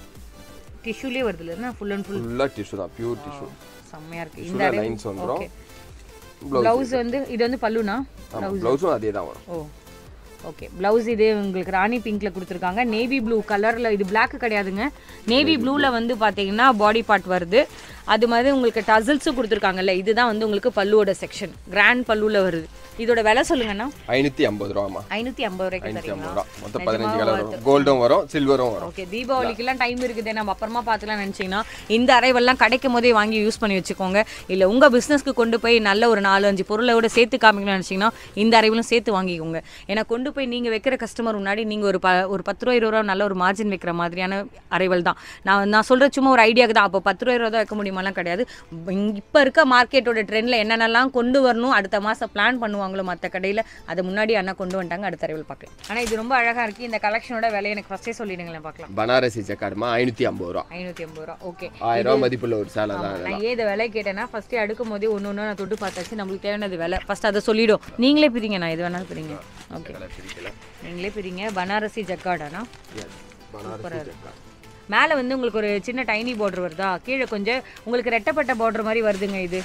டிஷ்யூலே வருது இல்லைன்னா ஃபுல் அண்ட் ஃபுல் ஃபுல்லா டிஷ்யூ தான் பியூர் டிஷ்யூ செம்மையா இருக்கு Tissue இந்த ல lines வந்துரும். ஓகே ப்ளவுஸ் வந்து இது வந்து பல்லுனா ஆமா ப்ளவுஸும் அதே தான் வரும் ஓ ஓகே ப்ளவுஸ் இது உங்களுக்கு ராணி பிங்க்ல கொடுத்துருக்காங்க நேவி ப்ளூ கலர்ல இது Black கிடையாதுங்க நேவி ப்ளூல வந்து பாத்தீங்கன்னா பாடி பார்ட் வருது அது மாதிரி உங்களுக்கு டசல்ஸும் கொடுத்துருக்காங்கல்ல இதுதான் வந்து உங்களுக்கு பல்லுவோட செக்ஷன் கிராண்ட் பல்லுல வருது இதோட விலை சொல்லுங்கண்ணா ஐநூத்தி ஐம்பது ரூபாமா ஐநூத்தி ஐம்பது ரூபாய்க்கு ஐநூத்தி தரீங்களா ஐம்பது ரூபா மொத்தம் பதினஞ்சு கலர் வரும் கோல்டும் வரும் சில்வரும் வரும் ஓகே தீபாவளிக்கெல்லாம் டைம் இருக்குது நம்ம அப்புறமா பார்த்துக்கலாம் நினச்சிங்கன்னா இந்த அரைவெல்லாம் கிடைக்கும் போதே வாங்கி யூஸ் பண்ணி வச்சுக்கோங்க இல்லை உங்கள் பிஸ்னஸ்க்கு கொண்டு போய் நல்ல ஒரு நாலு அஞ்சு பொருளோட சேர்த்து காமிக்கணும்னு நினச்சிங்கன்னா இந்த அரைவலும் சேர்த்து வாங்கிக்கோங்க ஏன்னா கொண்டு போய் நீங்கள் வைக்கிற கஸ்டமர் முன்னாடி நீங்கள் ஒரு ப ஒரு பத்து ரூபா இருபது ரூபா நல்ல ஒரு மார்ஜின் வைக்கிற மாதிரியான அரைவல் தான் நான் நான் சொல்கிற சும்மா ஒரு ஐடியாக்கு தான் அப்போ பத்து ரூபா இருபது ரூபா வைக்க முடியுமாலாம் கிடையாது இப்போ இருக்க மார்க்கெட்டோட ட்ரெண்டில் என்னென்னலாம் கொண்டு வரணும் அடுத்த மாதம் பிளான் பண்ணுவாங்களோ மற்ற கடையில் அதை முன்னாடி அண்ணா கொண்டு வந்துட்டாங்க அடுத்த அரைவல் பார்க்கலாம் ஆனால் இது ரொம்ப அழகாக இருக்குது இந்த கலெக்ஷனோட விலை எனக்கு ஃபஸ்ட்டே சொல்லிடுங்களேன் பார்க்கலாம் பனாரசி ஜெக்காடுமா ஐநூத்தி ஐம்பது ரூபா ஐநூற்றி ஐம்பது ரூபா ஓகே ஆயிரம் ரூபா மதிப்புள்ள ஒரு சேலை தான் நான் ஏன் இந்த விலை கேட்டேன்னா ஃபஸ்ட்டு அடுக்கும் போதே ஒன்று ஒன்று நான் தொட்டு பார்த்தாச்சு நம்மளுக்கு தேவையானது விலை ஃபஸ்ட் அதை சொல்லிடும் நீங்களே பிரிங்க நான் எது வேணாலும் பிரிங்க ஓகே இதெல்லாம் பிரிக்கல நீங்களே பிரிங்க பனாரசி ஜக்காடானா Yes, பனாரசி ஜெக்காடு மேலே வந்து உங்களுக்கு ஒரு சின்ன டைனி பார்டர் வருதா கீழே கொஞ்சம் உங்களுக்கு ரெட்டப்பட்ட பார்டர் மாதிரி வருதுங்க இது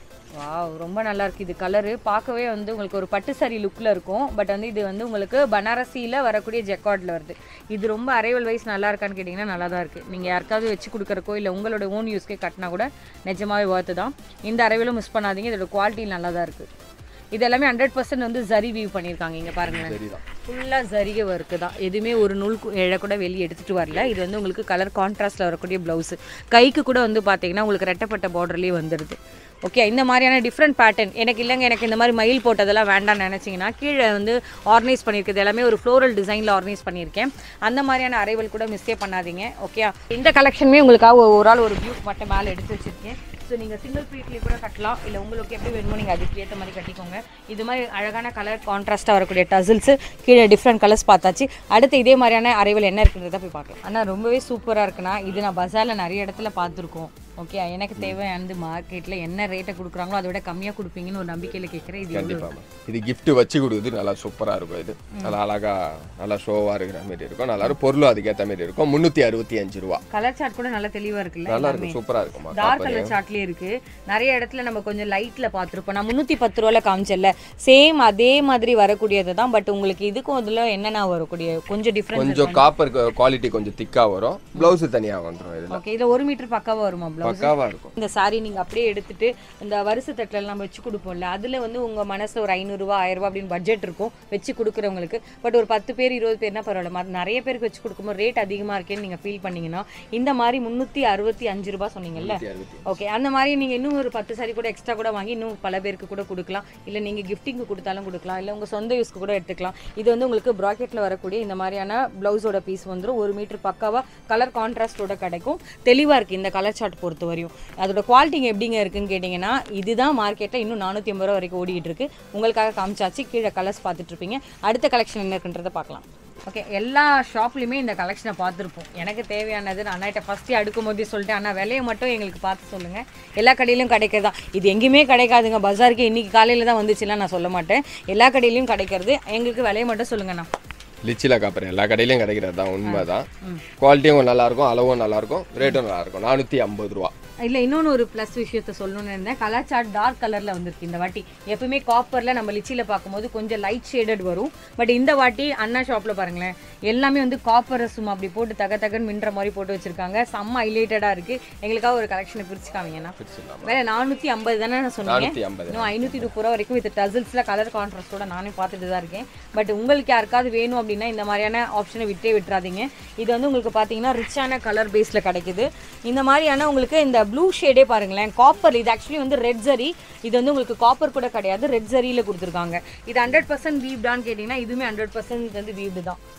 வாவ் ரொம்ப நல்லா இருக்கு இது கலரு பார்க்கவே வந்து உங்களுக்கு ஒரு பட்டு சாரி லுக்கில் இருக்கும் பட் வந்து இது வந்து உங்களுக்கு பனாரசியில் வரக்கூடிய ஜெக்கார்டில் வருது இது ரொம்ப அரைவல் வைஸ் நல்லா இருக்கான்னு கேட்டிங்கன்னா நல்லா தான் இருக்குது நீங்கள் யாருக்காவது வச்சு கொடுக்குறக்கோ இல்லை உங்களோட ஓன் யூஸ்க்கே கட்டினா கூட நிஜமாவே ஒர்த்து தான் இந்த அரைவலும் மிஸ் பண்ணாதீங்க இதோட குவாலிட்டி நல்லா தான் இருக்குது இது எல்லாமே ஹண்ட்ரட் பர்சன்ட் வந்து ஜரி வியூ பண்ணியிருக்காங்க இங்கே பாருங்களேன் சரிதான் ஃபுல்லாக ஜரிகை ஒர்க்கு தான் எதுவுமே ஒரு நூல் கு- இழை கூட வெளியே எடுத்துகிட்டு வரல இது வந்து உங்களுக்கு கலர் கான்ட்ராஸ்ட்டில் வரக்கூடிய ப்ளவுஸு கைக்கு கூட வந்து பார்த்தீங்கன்னா உங்களுக்கு ரெட்டப்பட்ட பார்டர்லேயே வந்துடுது ஓகே இந்த மாதிரியான டிஃப்ரெண்ட் பேட்டர்ன் எனக்கு இல்லைங்க எனக்கு இந்த மாதிரி மயில் போட்டதெல்லாம் வேண்டாம்னு நினச்சிங்கன்னா கீழே வந்து ஆர்கனைஸ் பண்ணியிருக்கிறது எல்லாமே ஒரு ஃப்ளோரல் டிசைனில் ஆர்கனைஸ் பண்ணியிருக்கேன் அந்த மாதிரியான அரைவல் கூட மிஸ்டே பண்ணாதீங்க ஓகே இந்த கலெக்ஷனுமே உங்களுக்காக ஒரு ஒரு ஆள் ஒரு வியூ மட்டும் மேலே எடுத்து வச்சிருக்கேன் ஸோ நீங்கள் சிங்கிள் ப்ளீட்லேயே கூட கட்டலாம் இல்லை உங்களுக்கு எப்படி வேணுமோ நீங்கள் அதுக்கு ஏற்ற மாதிரி கட்டிக்கோங்க இது மாதிரி அழகான கலர் கான்ட்ராஸ்ட்டாக வரக்கூடிய டசில்ஸு கீழே டிஃப்ரெண்ட் கலர்ஸ் பார்த்தாச்சு அடுத்து இதே மாதிரியான அரைவல் என்ன இருக்குன்றத போய் பார்க்கலாம் ஆனால் ரொம்பவே சூப்பராக இருக்குண்ணா இது நான் பஜாரில் நிறைய இடத்துல பார்த்துருக்கோம் ஓகே எனக்கு தேவையானது மார்க்கெட்டில் என்ன ரேட்டை கொடுக்குறாங்களோ அதை விட கம்மியாக கொடுப்பீங்கன்னு ஒரு நம்பிக்கையில் கேட்குறேன் இது எவ்வளோ கண்டிப்பா இது gift வச்சு கொடுக்குறது நல்லா சூப்பரா இருக்கும் இது நல்லா அழகா நல்லா ஷோவா இருக்கிற மாதிரி இருக்கும் நல்லா இருக்கும் பொருளும் அதுக்கேற்ற மாதிரி இருக்கும் முந்நூற்றி அறுபத்தி அஞ்சு ரூபா கலர் சார்ட் கூட நல்லா தெளிவாக இருக்குல்ல நல்லா இருக்கும் சூப்பரா இருக்குமா டார்க் கலர் சார்ட்லயே இருக்கு நிறைய இடத்துல நம்ம கொஞ்சம் லைட்ல பார்த்துருப்போம் நான் முந்நூற்றி பத்து ரூபால காமிச்சல சேம் அதே மாதிரி வரக்கூடியது தான் பட் உங்களுக்கு இதுக்கும் அதில் என்னென்ன வரக்கூடிய கொஞ்சம் டிஃப்ரென்ஸ் கொஞ்சம் காப்பர் குவாலிட்டி கொஞ்சம் திக்கா வரும் பிளவுஸ் தனியா வந்துடும் இதுல ஓகே இதில் ஒரு மீட்டர் பக்காவா வருமா ப்ளவுஸ் பக்காவா இருக்கும் இந்த saree நீங்க அப்படியே எடுத்துட்டு இந்த வரிசை தட்டில் நம்ம வச்சு கொடுப்போம்ல அதுல வந்து உங்க மனசுல ஒரு ஐநூறுரூவா ஆயிரம் ரூபாய் அப்படின்னு பட்ஜெட் இருக்கும் வச்சு கொடுக்குறவங்களுக்கு பட் ஒரு பத்து பேர் இருபது பேர்னா பரவாயில்ல மத்த நிறைய பேருக்கு வச்சு கொடுக்கும்போது ரேட் அதிகமா இருக்கேன்னு நீங்க ஃபீல் பண்ணீங்கன்னா இந்த மாதிரி முந்நூற்றி அறுபத்தி அஞ்சு ரூபாய் சொன்னீங்கல்ல அறுபத்தி ஓகே அந்த மாதிரி நீங்க இன்னும் ஒரு பத்து சாரி கூட எக்ஸ்ட்ரா கூட வாங்கி இன்னும் பல பேருக்கு கூட கொடுக்கலாம் இல்ல நீங்க கிஃப்டிங்க்கு கொடுத்தாலும் கொடுக்கலாம் இல்ல உங்க சொந்த யூஸ்க்கு கூட எடுத்துக்கலாம் இது வந்து உங்களுக்கு ப்ராக்கெட்ல வரக்கூடிய இந்த மாதிரியான பிளவுஸோட பீஸ் வந்துரும் ஒரு மீட்டர் பக்காவா கலர் கான்ட்ராஸ்டோட கிடைக்கும் தெளிவா இருக்கு இந்த கலர் சார்ட் பொறுத்த வரையும் அதோட குவாலிட்டிங்க எப்படிங்க இருக்குன்னு கேட்டிங்கன்னா இதுதான் மார்க்கெட்டில் இன்னும் நானூற்றி ஐம்பது ரூபா வரைக்கும் ஓடிட்டு இருக்கு உங்களுக்காக காமிச்சாச்சு கீழே கலர்ஸ் பார்த்துட்டு இருப்பீங்க அடுத்த கலெக்ஷன் என்ன இருக்குன்றதை பார்க்கலாம் ஓகே எல்லா ஷாப்லையுமே இந்த கலெக்ஷனை பார்த்துருப்போம் எனக்கு தேவையானது நான் அண்ணாட்ட ஃபஸ்ட்டே அடுக்கும் போதே சொல்லிட்டேன் ஆனால் விலையை மட்டும் எங்களுக்கு பார்த்து சொல்லுங்கள் எல்லா கடையிலும் கிடைக்கிறதா இது எங்கேயுமே கிடைக்காதுங்க பஜாருக்கு இன்னைக்கு காலையில் தான் வந்துச்சுலாம் நான் சொல்ல மாட்டேன் எல்லா கடையிலையும் கிடைக்கிறது எங்களுக்கு விலையை மட்டும் சொல்லுங்கண்ணா லிச்சில காப்பர் எல்லா கடையிலையும் கிடைக்கிறது தான் உண்மைதான் குவாலிட்டியும் நல்லா இருக்கும் அளவும் நல்லா இருக்கும் ரேட்டும் நல்லா இருக்கும் நானூற்றி ஐம்பது ரூபா இல்லை இன்னொன்று ஒரு ப்ளஸ் விஷயத்த சொல்லணும்னு இருந்தேன் கலர் சார்ட் டார்க் கலரில் வந்திருக்கு இந்த வாட்டி எப்பவுமே காப்பரில் நம்ம லிச்சியில் பார்க்கும்போது கொஞ்சம் லைட் ஷேடட் வரும் பட் இந்த வாட்டி அண்ணா ஷாப்பில் பாருங்களேன் எல்லாமே வந்து காப்பரை சும்மா அப்படி போட்டு தக தகன்னு மின்ற மாதிரி போட்டு வச்சிருக்காங்க செம்ம ஹைலைட்டடாக இருக்குது எங்களுக்காக ஒரு கலெக்ஷனை பிரிச்சு காமிங்கண்ணா பிடிச்சிடலாம் வேற நானூற்றி ஐம்பது தானே நான் சொன்னீங்க நானூற்றி ஐம்பது இன்னும் ஐநூற்றி முப்பது ரூபா வரைக்கும் வித் டசில்ஸில் கலர் கான்ட்ராஸ்டோட நானே பார்த்துட்டு தான் இருக்கேன் பட் உங்களுக்கு யாருக்காவது வேணும் அப்படின்னா இந்த மாதிரியான ஆப்ஷனை விட்டே விட்டுறாதீங்க இது வந்து உங்களுக்கு பார்த்தீங்கன்னா ரிச்சான கலர் பேஸில் கிடைக்குது இந்த மாதிரியான உங்களுக்கு இந்த ப்ளூ ஷேடே பாருங்களேன் காப்பர் இது ஆக்சுவலி வந்து ரெட் ஜரி இது வந்து உங்களுக்கு காப்பர் கூட கிடையாது ரெட் ஜரியில் கொடுத்துருக்காங்க இது ஹண்ட்ரட் பர்சன்ட் வீவ்டான்னு கேட்டிங்கன்னா இதுவுமே ஹண்ட்ரட் பர்சன்ட் வந்து வீவ்டு தான்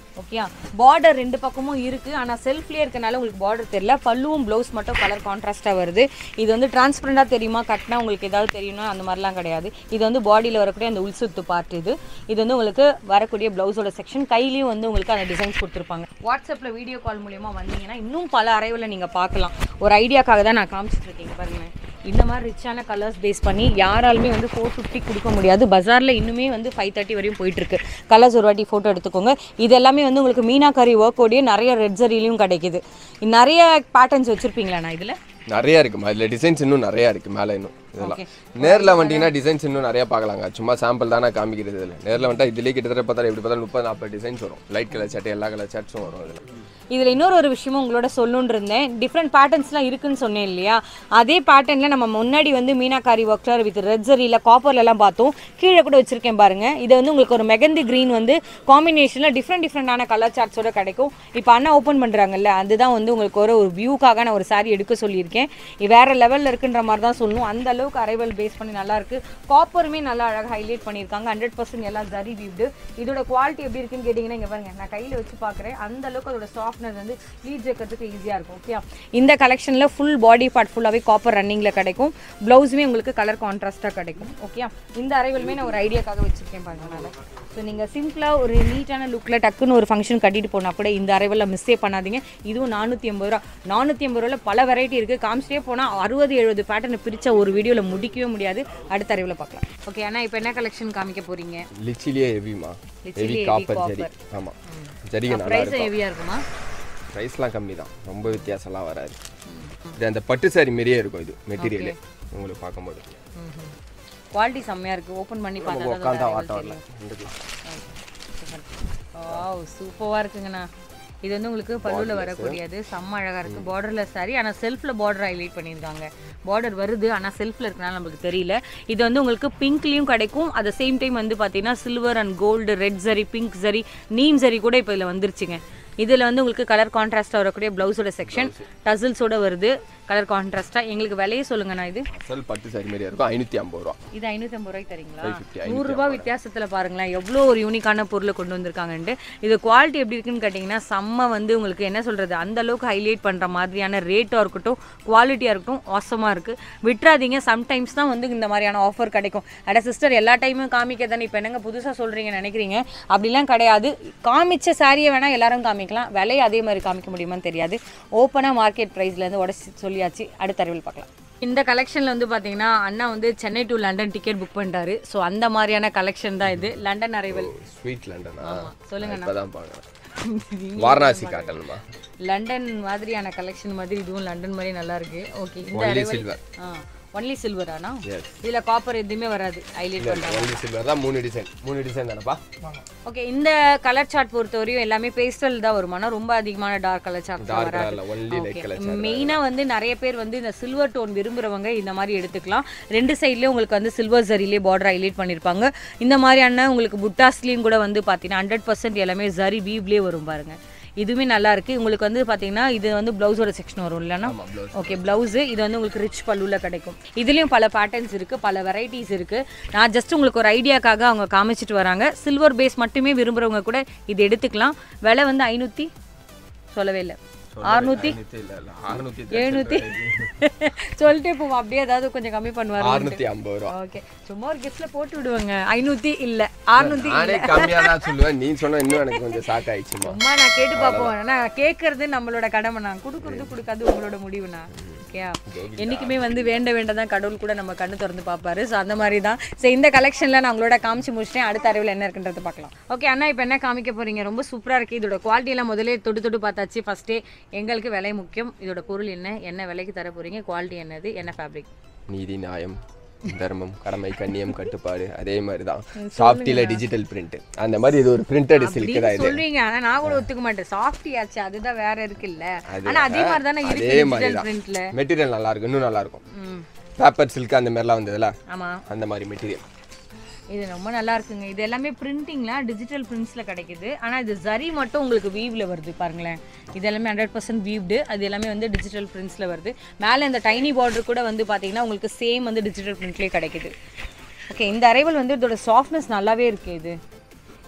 ஓகே பார்டர் ரெண்டு பக்கமும் இருக்கு ஆனா செல்ஃப்லயே இருக்கனால உங்களுக்கு பார்டர் தெரியல பல்லுவும் ப்ளவுஸ் மட்டும் கலர் கான்ட்ராஸ்டா வருது இது வந்து டிரான்ஸ்பரண்டா தெரியுமா கட்டினா உங்களுக்கு ஏதாவது தெரியும்னா அந்த மாதிரிலாம் கிடையாது இது வந்து பாடியில் வரக்கூடிய அந்த உள்சுத்து பார்ட் இது இது வந்து உங்களுக்கு வரக்கூடிய ப்ளவுஸோட செக்ஷன் கையிலயும் வந்து உங்களுக்கு அந்த டிசைன்ஸ் கொடுத்துருப்பாங்க வாட்ஸ்அப்ல வீடியோ கால் மூலியமா வந்தீங்கன்னா இன்னும் பல அரைவில் நீங்க பார்க்கலாம் ஒரு ஐடியாக்காக தான் நான் காமிச்சிட்டு இருக்கேன் பாருங்க இந்த மாதிரி ரிச்சான கலர்ஸ் பேஸ் பண்ணி யாராலுமே வந்து ஃபோர் ஃபிஃப்டி கொடுக்க முடியாது பஜாரில் இன்னுமே வந்து ஃபைவ் தேர்ட்டி வரையும் போயிட்டு இருக்கு கலர்ஸ் ஒரு வாட்டி ஃபோட்டோ எடுத்துக்கோங்க இது எல்லாமே வந்து உங்களுக்கு மீனாக்கரி ஒர்க் ஓடியே நிறைய ரெட் ஜரிலையும் கிடைக்குது நிறைய பேட்டர்ன்ஸ் வச்சிருப்பீங்களா நான் இதில் நிறைய இருக்குமா இதுல டிசைன்ஸ் இன்னும் நிறைய இருக்கு மேல இன்னும் இதெல்லாம் நேர்ல வந்தீங்கன்னா டிசைன்ஸ் இன்னும் நிறைய பார்க்கலாங்க சும்மா சாம்பிள் தானே காமிக்கிறது இதுல நேர்ல வந்துட்டா இதுலயே கிட்டத்தட்ட பார்த்தா எப்படி பார்த்தா முப்பது நாற்பது டிசைன்ஸ் வரும் லைட் கலர் சட்டை எல்லா கலர் ஷர்ட்ஸும் வரும் இதுல இதில் இன்னொரு ஒரு விஷயமும் உங்களோட சொல்லணுன்னு இருந்தேன் டிஃப்ரெண்ட் பேட்டர்ன்ஸ்லாம் இருக்குன்னு சொன்னேன் இல்லையா அதே பேட்டர்னில் நம்ம முன்னாடி வந்து மீனாக்காரி ஒர்க்லர் வித் ரெட்ஜரியில் காப்பர்லலாம் பார்த்தோம் கீழே கூட வச்சிருக்கேன் பாருங்க இது வந்து உங்களுக்கு ஒரு மெகந்தி க்ரீன் வந்து காம்பினேஷனில் டிஃப்ரெண்ட் டிஃப்ரெண்டான கலர் சார்ட்ஸோட கிடைக்கும் இப்போ அண்ணா ஓப்பன் பண்ணுறாங்கல்ல அதுதான் வந்து உங்களுக்கு ஒரு ஒரு வியூக்காக நான் ஒரு saree எடுக்க சொல்லியிருக்கேன் இது வேற லெவலில் இருக்குன்ற மாதிரி தான் சொல்லணும் அந்த அளவுக்கு அரைவல் பேஸ் பண்ணி நல்லா இருக்கு காப்பருமே நல்லா அழகாக ஹைலைட் பண்ணியிருக்காங்க ஹண்ட்ரட் பர்சன்ட் எல்லாம் ஜரி வீவ்டு இதோட குவாலிட்டி எப்படி இருக்குன்னு கேட்டிங்கன்னா இங்கே பாருங்க நான் கையில் வச்சு பார்க்குறேன் அந்த அளவுக்கு அதோட சாஃப்ட்னஸ் வந்து லீட் ஜெக்கிறதுக்கு ஈஸியாக இருக்கும் ஓகே இந்த கலெக்ஷனில் ஃபுல் பாடி பார்ட் ஃபுல்லாகவே காப்பர் ரன்னிங்கில் கிடைக்கும் ப்ளவுஸுமே உங்களுக்கு கலர் கான்ட்ராஸ்ட்டாக கிடைக்கும் ஓகே இந்த அரைவலுமே நான் ஒரு ஐடியாக்காக வச்சுருக்கேன் பாருங்க நான் ஸோ நீங்கள் சிம்பிளாக ஒரு நீட்டான லுக்கில் டக்குன்னு ஒரு ஃபங்க்ஷன் கட்டிட்டு போனால் கூட இந்த அரைவலில் மிஸ்ஸே பண்ணாதீங்க இதுவும் நானூற்றி ஐம்பது ரூபா நானூற்றி ஐம்பது ரூபாயில் பல வெரைட்டி இருக்குது காமிச்சிட்டே போனால் அறுபது எழுபது பேட்டர்னை பிரித்த ஒரு வீடியோவில் முடிக்கவே முடியாது அடுத்த அரைவில் பார்க்கலாம் ஓகே அண்ணா இப்போ என்ன கலெக்ஷன் காமிக்க போகிறீங்க லிச்சிலேயே ஹெவிமா ஹெவி லிச்சிலேயே heavy காப்பர் ஜரி ஆமா ஜரிகை நல்லா ப்ரைஸ் இருக்கும் ஹெவியாக இருக்குமா ப்ரைஸ்லாம் கம்மி தான் ரொம்ப வித்தியாசம்லாம் வராது இது அந்த பட்டு சாரி மாரியே இருக்கும் இது மெட்டீரியலே உங்களுக்கு பார்க்கும்போது குவாலிட்டி செம்மையாக இருக்குது ஓப்பன் பண்ணி நம்ம பார்த்தா உட்காந்தா தான் ஆட்டம் வரல ரெண்டுக்கலாம் வாவ் சூப்பராக இருக்குங்கண்ணா இது வந்து உங்களுக்கு பல்லுவில் வரக்கூடியது செம்ம அழகாக இருக்குது பார்டரில் சாரி ஆனால் செல்ஃபில் பார்டர் ஹைலைட் பண்ணியிருக்காங்க பார்டர் வருது ஆனால் செல்ஃபில் இருக்கனால நம்மளுக்கு தெரியல இது வந்து உங்களுக்கு பிங்க்லேயும் கிடைக்கும் அட் சேம் டைம் வந்து பார்த்தீங்கன்னா சில்வர் அண்ட் கோல்டு ரெட் சரி பிங்க் சரி நீம் சரி கூட இப்போ இதில் வந்துருச்சுங்க இதில் வந்து உங்களுக்கு கலர் கான்ட்ராஸ்ட்டாக வரக்கூடிய ப்ளவுஸோட செக்ஷன் டசில்ஸோட வருது கலர் கான்ட்ராஸ்ட்டாக எங்களுக்கு விலையே சொல்லுங்கண்ணா இது அசல் பட்டு சாரி மாரியே இருக்கும் ஐநூற்றி ஐம்பது ரூபா இது ஐநூற்றம்பது ரூபாய்க்கு தரீங்களா 550, நூறுரூபா வித்தியாசத்தில் பாருங்களேன் எவ்வளோ ஒரு யூனிக்கான பொருளை கொண்டு வந்திருக்காங்கன்ட்டு இது குவாலிட்டி எப்படி இருக்குன்னு கேட்டிங்கன்னா செம்ம வந்து உங்களுக்கு என்ன சொல்கிறது அந்த அளவுக்கு ஹைலைட் பண்ணுற மாதிரியான ரேட்டாக இருக்கட்டும் குவாலிட்டியாக இருக்கட்டும் ஆசமாக இருக்குது விட்டுறாதீங்க சம்டைம்ஸ் தான் வந்து இந்த மாதிரியான ஆஃபர் கிடைக்கும் அட சிஸ்டர் எல்லா டைமும் காமிக்க தானே இப்போ என்னங்க புதுசாக சொல்கிறீங்க நினைக்கிறீங்க அப்படிலாம் கிடையாது காமிச்ச சாரியை வேணால் எல்லாரும் காமிக்கலாம் விலையை அதே மாதிரி காமிக்க முடியுமான்னு தெரியாது ஓப்பனாக மார்க்கெட் ப்ரைஸ்லேருந்து உடச்சி சொல்லியாச்சு அடுத்த அறிவில் பார்க்கலாம் இந்த கலெக்ஷனில் வந்து பார்த்தீங்கன்னா அண்ணா வந்து Chennai to London ticket book பண்ணிட்டாரு ஸோ அந்த மாதிரியான கலெக்ஷன் தான் இது லண்டன் அரைவல் ஸ்வீட் லண்டனா சொல்லுங்க இப்போ தான் பார்க்குறேன் வாரணாசி காட்டணுமா லண்டன் மாதிரியான கலெக்ஷன் மாதிரி இதுவும் லண்டன் மாதிரி நல்லா இருக்கு ஓகே இந்த ஒன்லி அரைவல் சில்வர் ஆ ஒன்லி சில்வரானா Yes. இதில் காப்பர் எதுவுமே வராது ஹைலைட் பண்ணுறாங்க ஒன்லி சில்வர் தான் மூணு டிசைன் மூணு டிசைன் தானப்பா ஓகே இந்த கலர் சார்ட் பொறுத்தவரையும் எல்லாமே பேஸ்டல் தான் வருமானா ரொம்ப அதிகமான டார்க் கலர் சார்ட் டார்க் கலர்ல ஒன்லி லைட் கலர் மெயினாக வந்து நிறைய பேர் வந்து இந்த சில்வர் டோன் விரும்புகிறவங்க இந்த மாதிரி எடுத்துக்கலாம் ரெண்டு சைட்லேயும் உங்களுக்கு வந்து சில்வர் ஜரிலே பார்டர் ஹைலைட் பண்ணியிருப்பாங்க இந்த மாதிரியான உங்களுக்கு புட்டாஸ்லேயும் கூட வந்து பார்த்தீங்கன்னா ஹண்ட்ரட் பர்சன்ட் எல்லாமே ஜரி வீவ்லேயே வரும் பாருங்க இதுவுமே நல்லா இருக்கு உங்களுக்கு வந்து பார்த்தீங்கன்னா இது வந்து ப்ளவுஸோட செக்ஷன் வரும் இல்லைன்னா ஆமா ப்ளவுஸ் ஓகே ப்ளவுஸு இது வந்து உங்களுக்கு ரிச் பல்லுவில் கிடைக்கும் இதுலேயும் பல பேட்டர்ன்ஸ் இருக்குது பல வெரைட்டிஸ் இருக்குது நான் ஜஸ்ட் உங்களுக்கு ஒரு ஐடியாக்காக அவங்க காமிச்சிட்டு வராங்க சில்வர் பேஸ் மட்டுமே விரும்புகிறவங்க கூட இது எடுத்துக்கலாம் விலை வந்து ஐநூற்றி சொல்லவே இல்லை அறுநூற்றி இல்ல இல்ல அறுநூத்தி எழுநூற்றி சொல்லிட்டே போவோம் அப்படியே ஏதாவது கொஞ்சம் கம்மி பண்ணுவாரு அறுநூத்தி ஐம்பது ரூபா ஓகே சும்மா ஒரு கிஃப்ட்ல போட்டு விடுவாங்க ஐநூற்றி இல்லை அறுநூற்றி நானே கம்மியா தான் சொல்லுவேன் நீ சொன்ன இன்னும் எனக்கு கொஞ்சம் ஷாக் ஆயிடுச்சுமா சும்மா நான் கேட்டு பார்ப்போம் ஆனா கேட்கறது நம்மளோட கடமை நான் கொடுக்கறது கொடுக்காது உங்களோட முடிவுண்ணா ஓகே என்னைக்குமே வந்து வேண்ட வேண்டதான் கடவுள் கூட நம்ம கண்ணு திறந்து பார்ப்பாரு ஸோ அந்த மாதிரி தான் ஸோ இந்த கலெக்ஷனில் நான் உங்களோட காமிச்சு முடிச்சிட்டேன் அடுத்த அறிவில் என்ன இருக்குன்றது பார்க்கலாம் ஓகே அண்ணா இப்போ என்ன காமிக்க போறீங்க ரொம்ப சூப்பராக இருக்குது இதோட குவாலிட்டி எல்லாம் முதல்ல தொட்டு தொட்டு பார்த்தாச்சு ஃபர்ஸ்டே எங்களுக்கு விலை முக்கியம் இதோட பொருள் என்ன என்ன விலைக்கு தர போறீங்க குவாலிட்டி என்னது என்ன ஃபேப்ரிக் நீதி நியாயம் தர்மம் கடமை கண்ணியம் கட்டுப்பாடு அதே மாதிரி தான் சாஃப்டில டிஜிட்டல் பிரிண்ட் அந்த மாதிரி இது ஒரு பிரிண்டட் சில்க் தான் இது சொல்றீங்க ஆனா நான் கூட ஒத்துக்க மாட்டேன் சாஃப்டி ஆச்சு அதுதான் வேற இருக்குல்ல அது ஆனா அதே மாதிரி தானே இருக்கு அதே மாதிரி டிஜிட்டல் தான் பிரிண்ட்ல மெட்டீரியல் நல்லா இருக்கும் இன்னும் நல்லா இருக்கும் ம் பேப்பர் சில்க் அந்த மாதிரிலாம் வந்ததுல ஆமா அந்த மாதிரி மெட்டீரியல் இது ரொம்ப நல்லா இருக்குங்க இது எல்லாமே பிரிண்டிங்லாம் டிஜிட்டல் பிரிண்ட்ஸில் கிடைக்குது ஆனால் இது ஜரி மட்டும் உங்களுக்கு வீவில் வருது பாருங்களேன் இது எல்லாமே ஹண்ட்ரட் பர்சன்ட் வீவ்டு அது எல்லாமே வந்து டிஜிட்டல் பிரிண்ட்ஸில் வருது மேலே இந்த டைனி பார்டர் கூட வந்து பார்த்தீங்கன்னா உங்களுக்கு சேம் வந்து டிஜிட்டல் பிரிண்ட்லேயே கிடைக்குது ஓகே இந்த அரைவல் வந்து இதோட சாஃப்ட்னஸ் நல்லாவே இருக்கு இது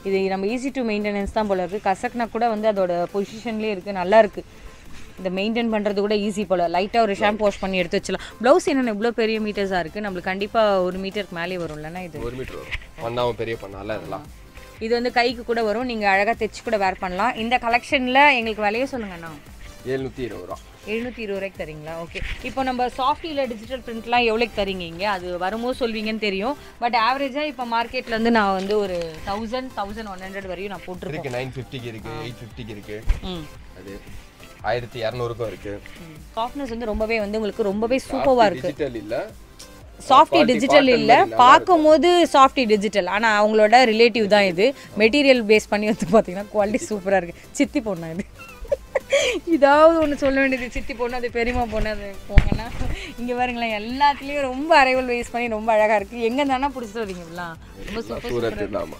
இது நம்ம ஈஸி டு மெயின்டெனன்ஸ் தான் போல இருக்குது கசக்னா கூட வந்து அதோட பொசிஷன்லேயே இருக்குது நல்லா இருக்குது இந்த மெயின்டைன் பண்ணுறது கூட ஈஸி போல் லைட்டாக ஒரு ஷாம்பு வாஷ் பண்ணி எடுத்து வச்சலாம் ப்ளவுஸ் என்னென்ன இவ்வளோ பெரிய மீட்டர்ஸாக இருக்குது நம்மளுக்கு கண்டிப்பாக ஒரு மீட்டருக்கு மேலே வரும் இல்லைன்னா இது ஒரு மீட்டர் வரும் பண்ணாவும் பெரிய பண்ணால இதெல்லாம் இது வந்து கைக்கு கூட வரும் நீங்கள் அழகாக தைச்சு கூட வேர் பண்ணலாம் இந்த கலெக்ஷனில் எங்களுக்கு விலையே சொல்லுங்கண்ணா எழுநூற்றி இருபது ரூபா எழுநூற்றி இருபது ரூபாய்க்கு தரீங்களா ஓகே இப்போ நம்ம சாஃப்டியில் டிஜிட்டல் பிரிண்ட்லாம் எவ்வளோக்கு தரீங்க இங்கே அது வரும்போது சொல்வீங்கன்னு தெரியும் பட் ஆவரேஜாக இப்போ மார்க்கெட்டில் வந்து நான் வந்து ஒரு தௌசண்ட் தௌசண்ட் ஒன் ஹண்ட்ரட் வரையும் நான் போட்டிருக்கேன் இருக்கு நைன் ஃபிஃப்டிக்கு இருக்கு எயிட் ஃபிஃப்டிக்கு இருக்கு ம் அது ஆயிரத்தி இரநூறுக்கும் இருக்கு சாஃப்ட்னஸ் வந்து ரொம்பவே வந்து உங்களுக்கு ரொம்பவே சூப்பராக இருக்குது டிஜிட்டல் இல்ல சாஃப்டி Quality டிஜிட்டல் cotton இல்லை மாதிரி நல்லா பார்க்கும்போது சாஃப்டி டிஜிட்டல் ஆனால் அவங்களோட ரிலேட்டிவ் தான் இது மெட்டீரியல் பேஸ் பண்ணி வந்து பார்த்தீங்கன்னா குவாலிட்டி சூப்பராக இருக்குது சித்தி பொண்ணா இது இதாவது ஒன்று சொல்ல வேண்டியது சித்தி பொண்ணு அது பெரியம்மா பொண்ணு அது போங்கன்னா இங்கே பாருங்களேன் எல்லாத்துலேயும் ரொம்ப அரைவல் வேஸ் பண்ணி ரொம்ப அழகாக இருக்குது எங்கே தானே பிடிச்சிட்டு வரீங்க இப்படிலாம் ரொம்ப சூப்பர் சூரத் இல்லாம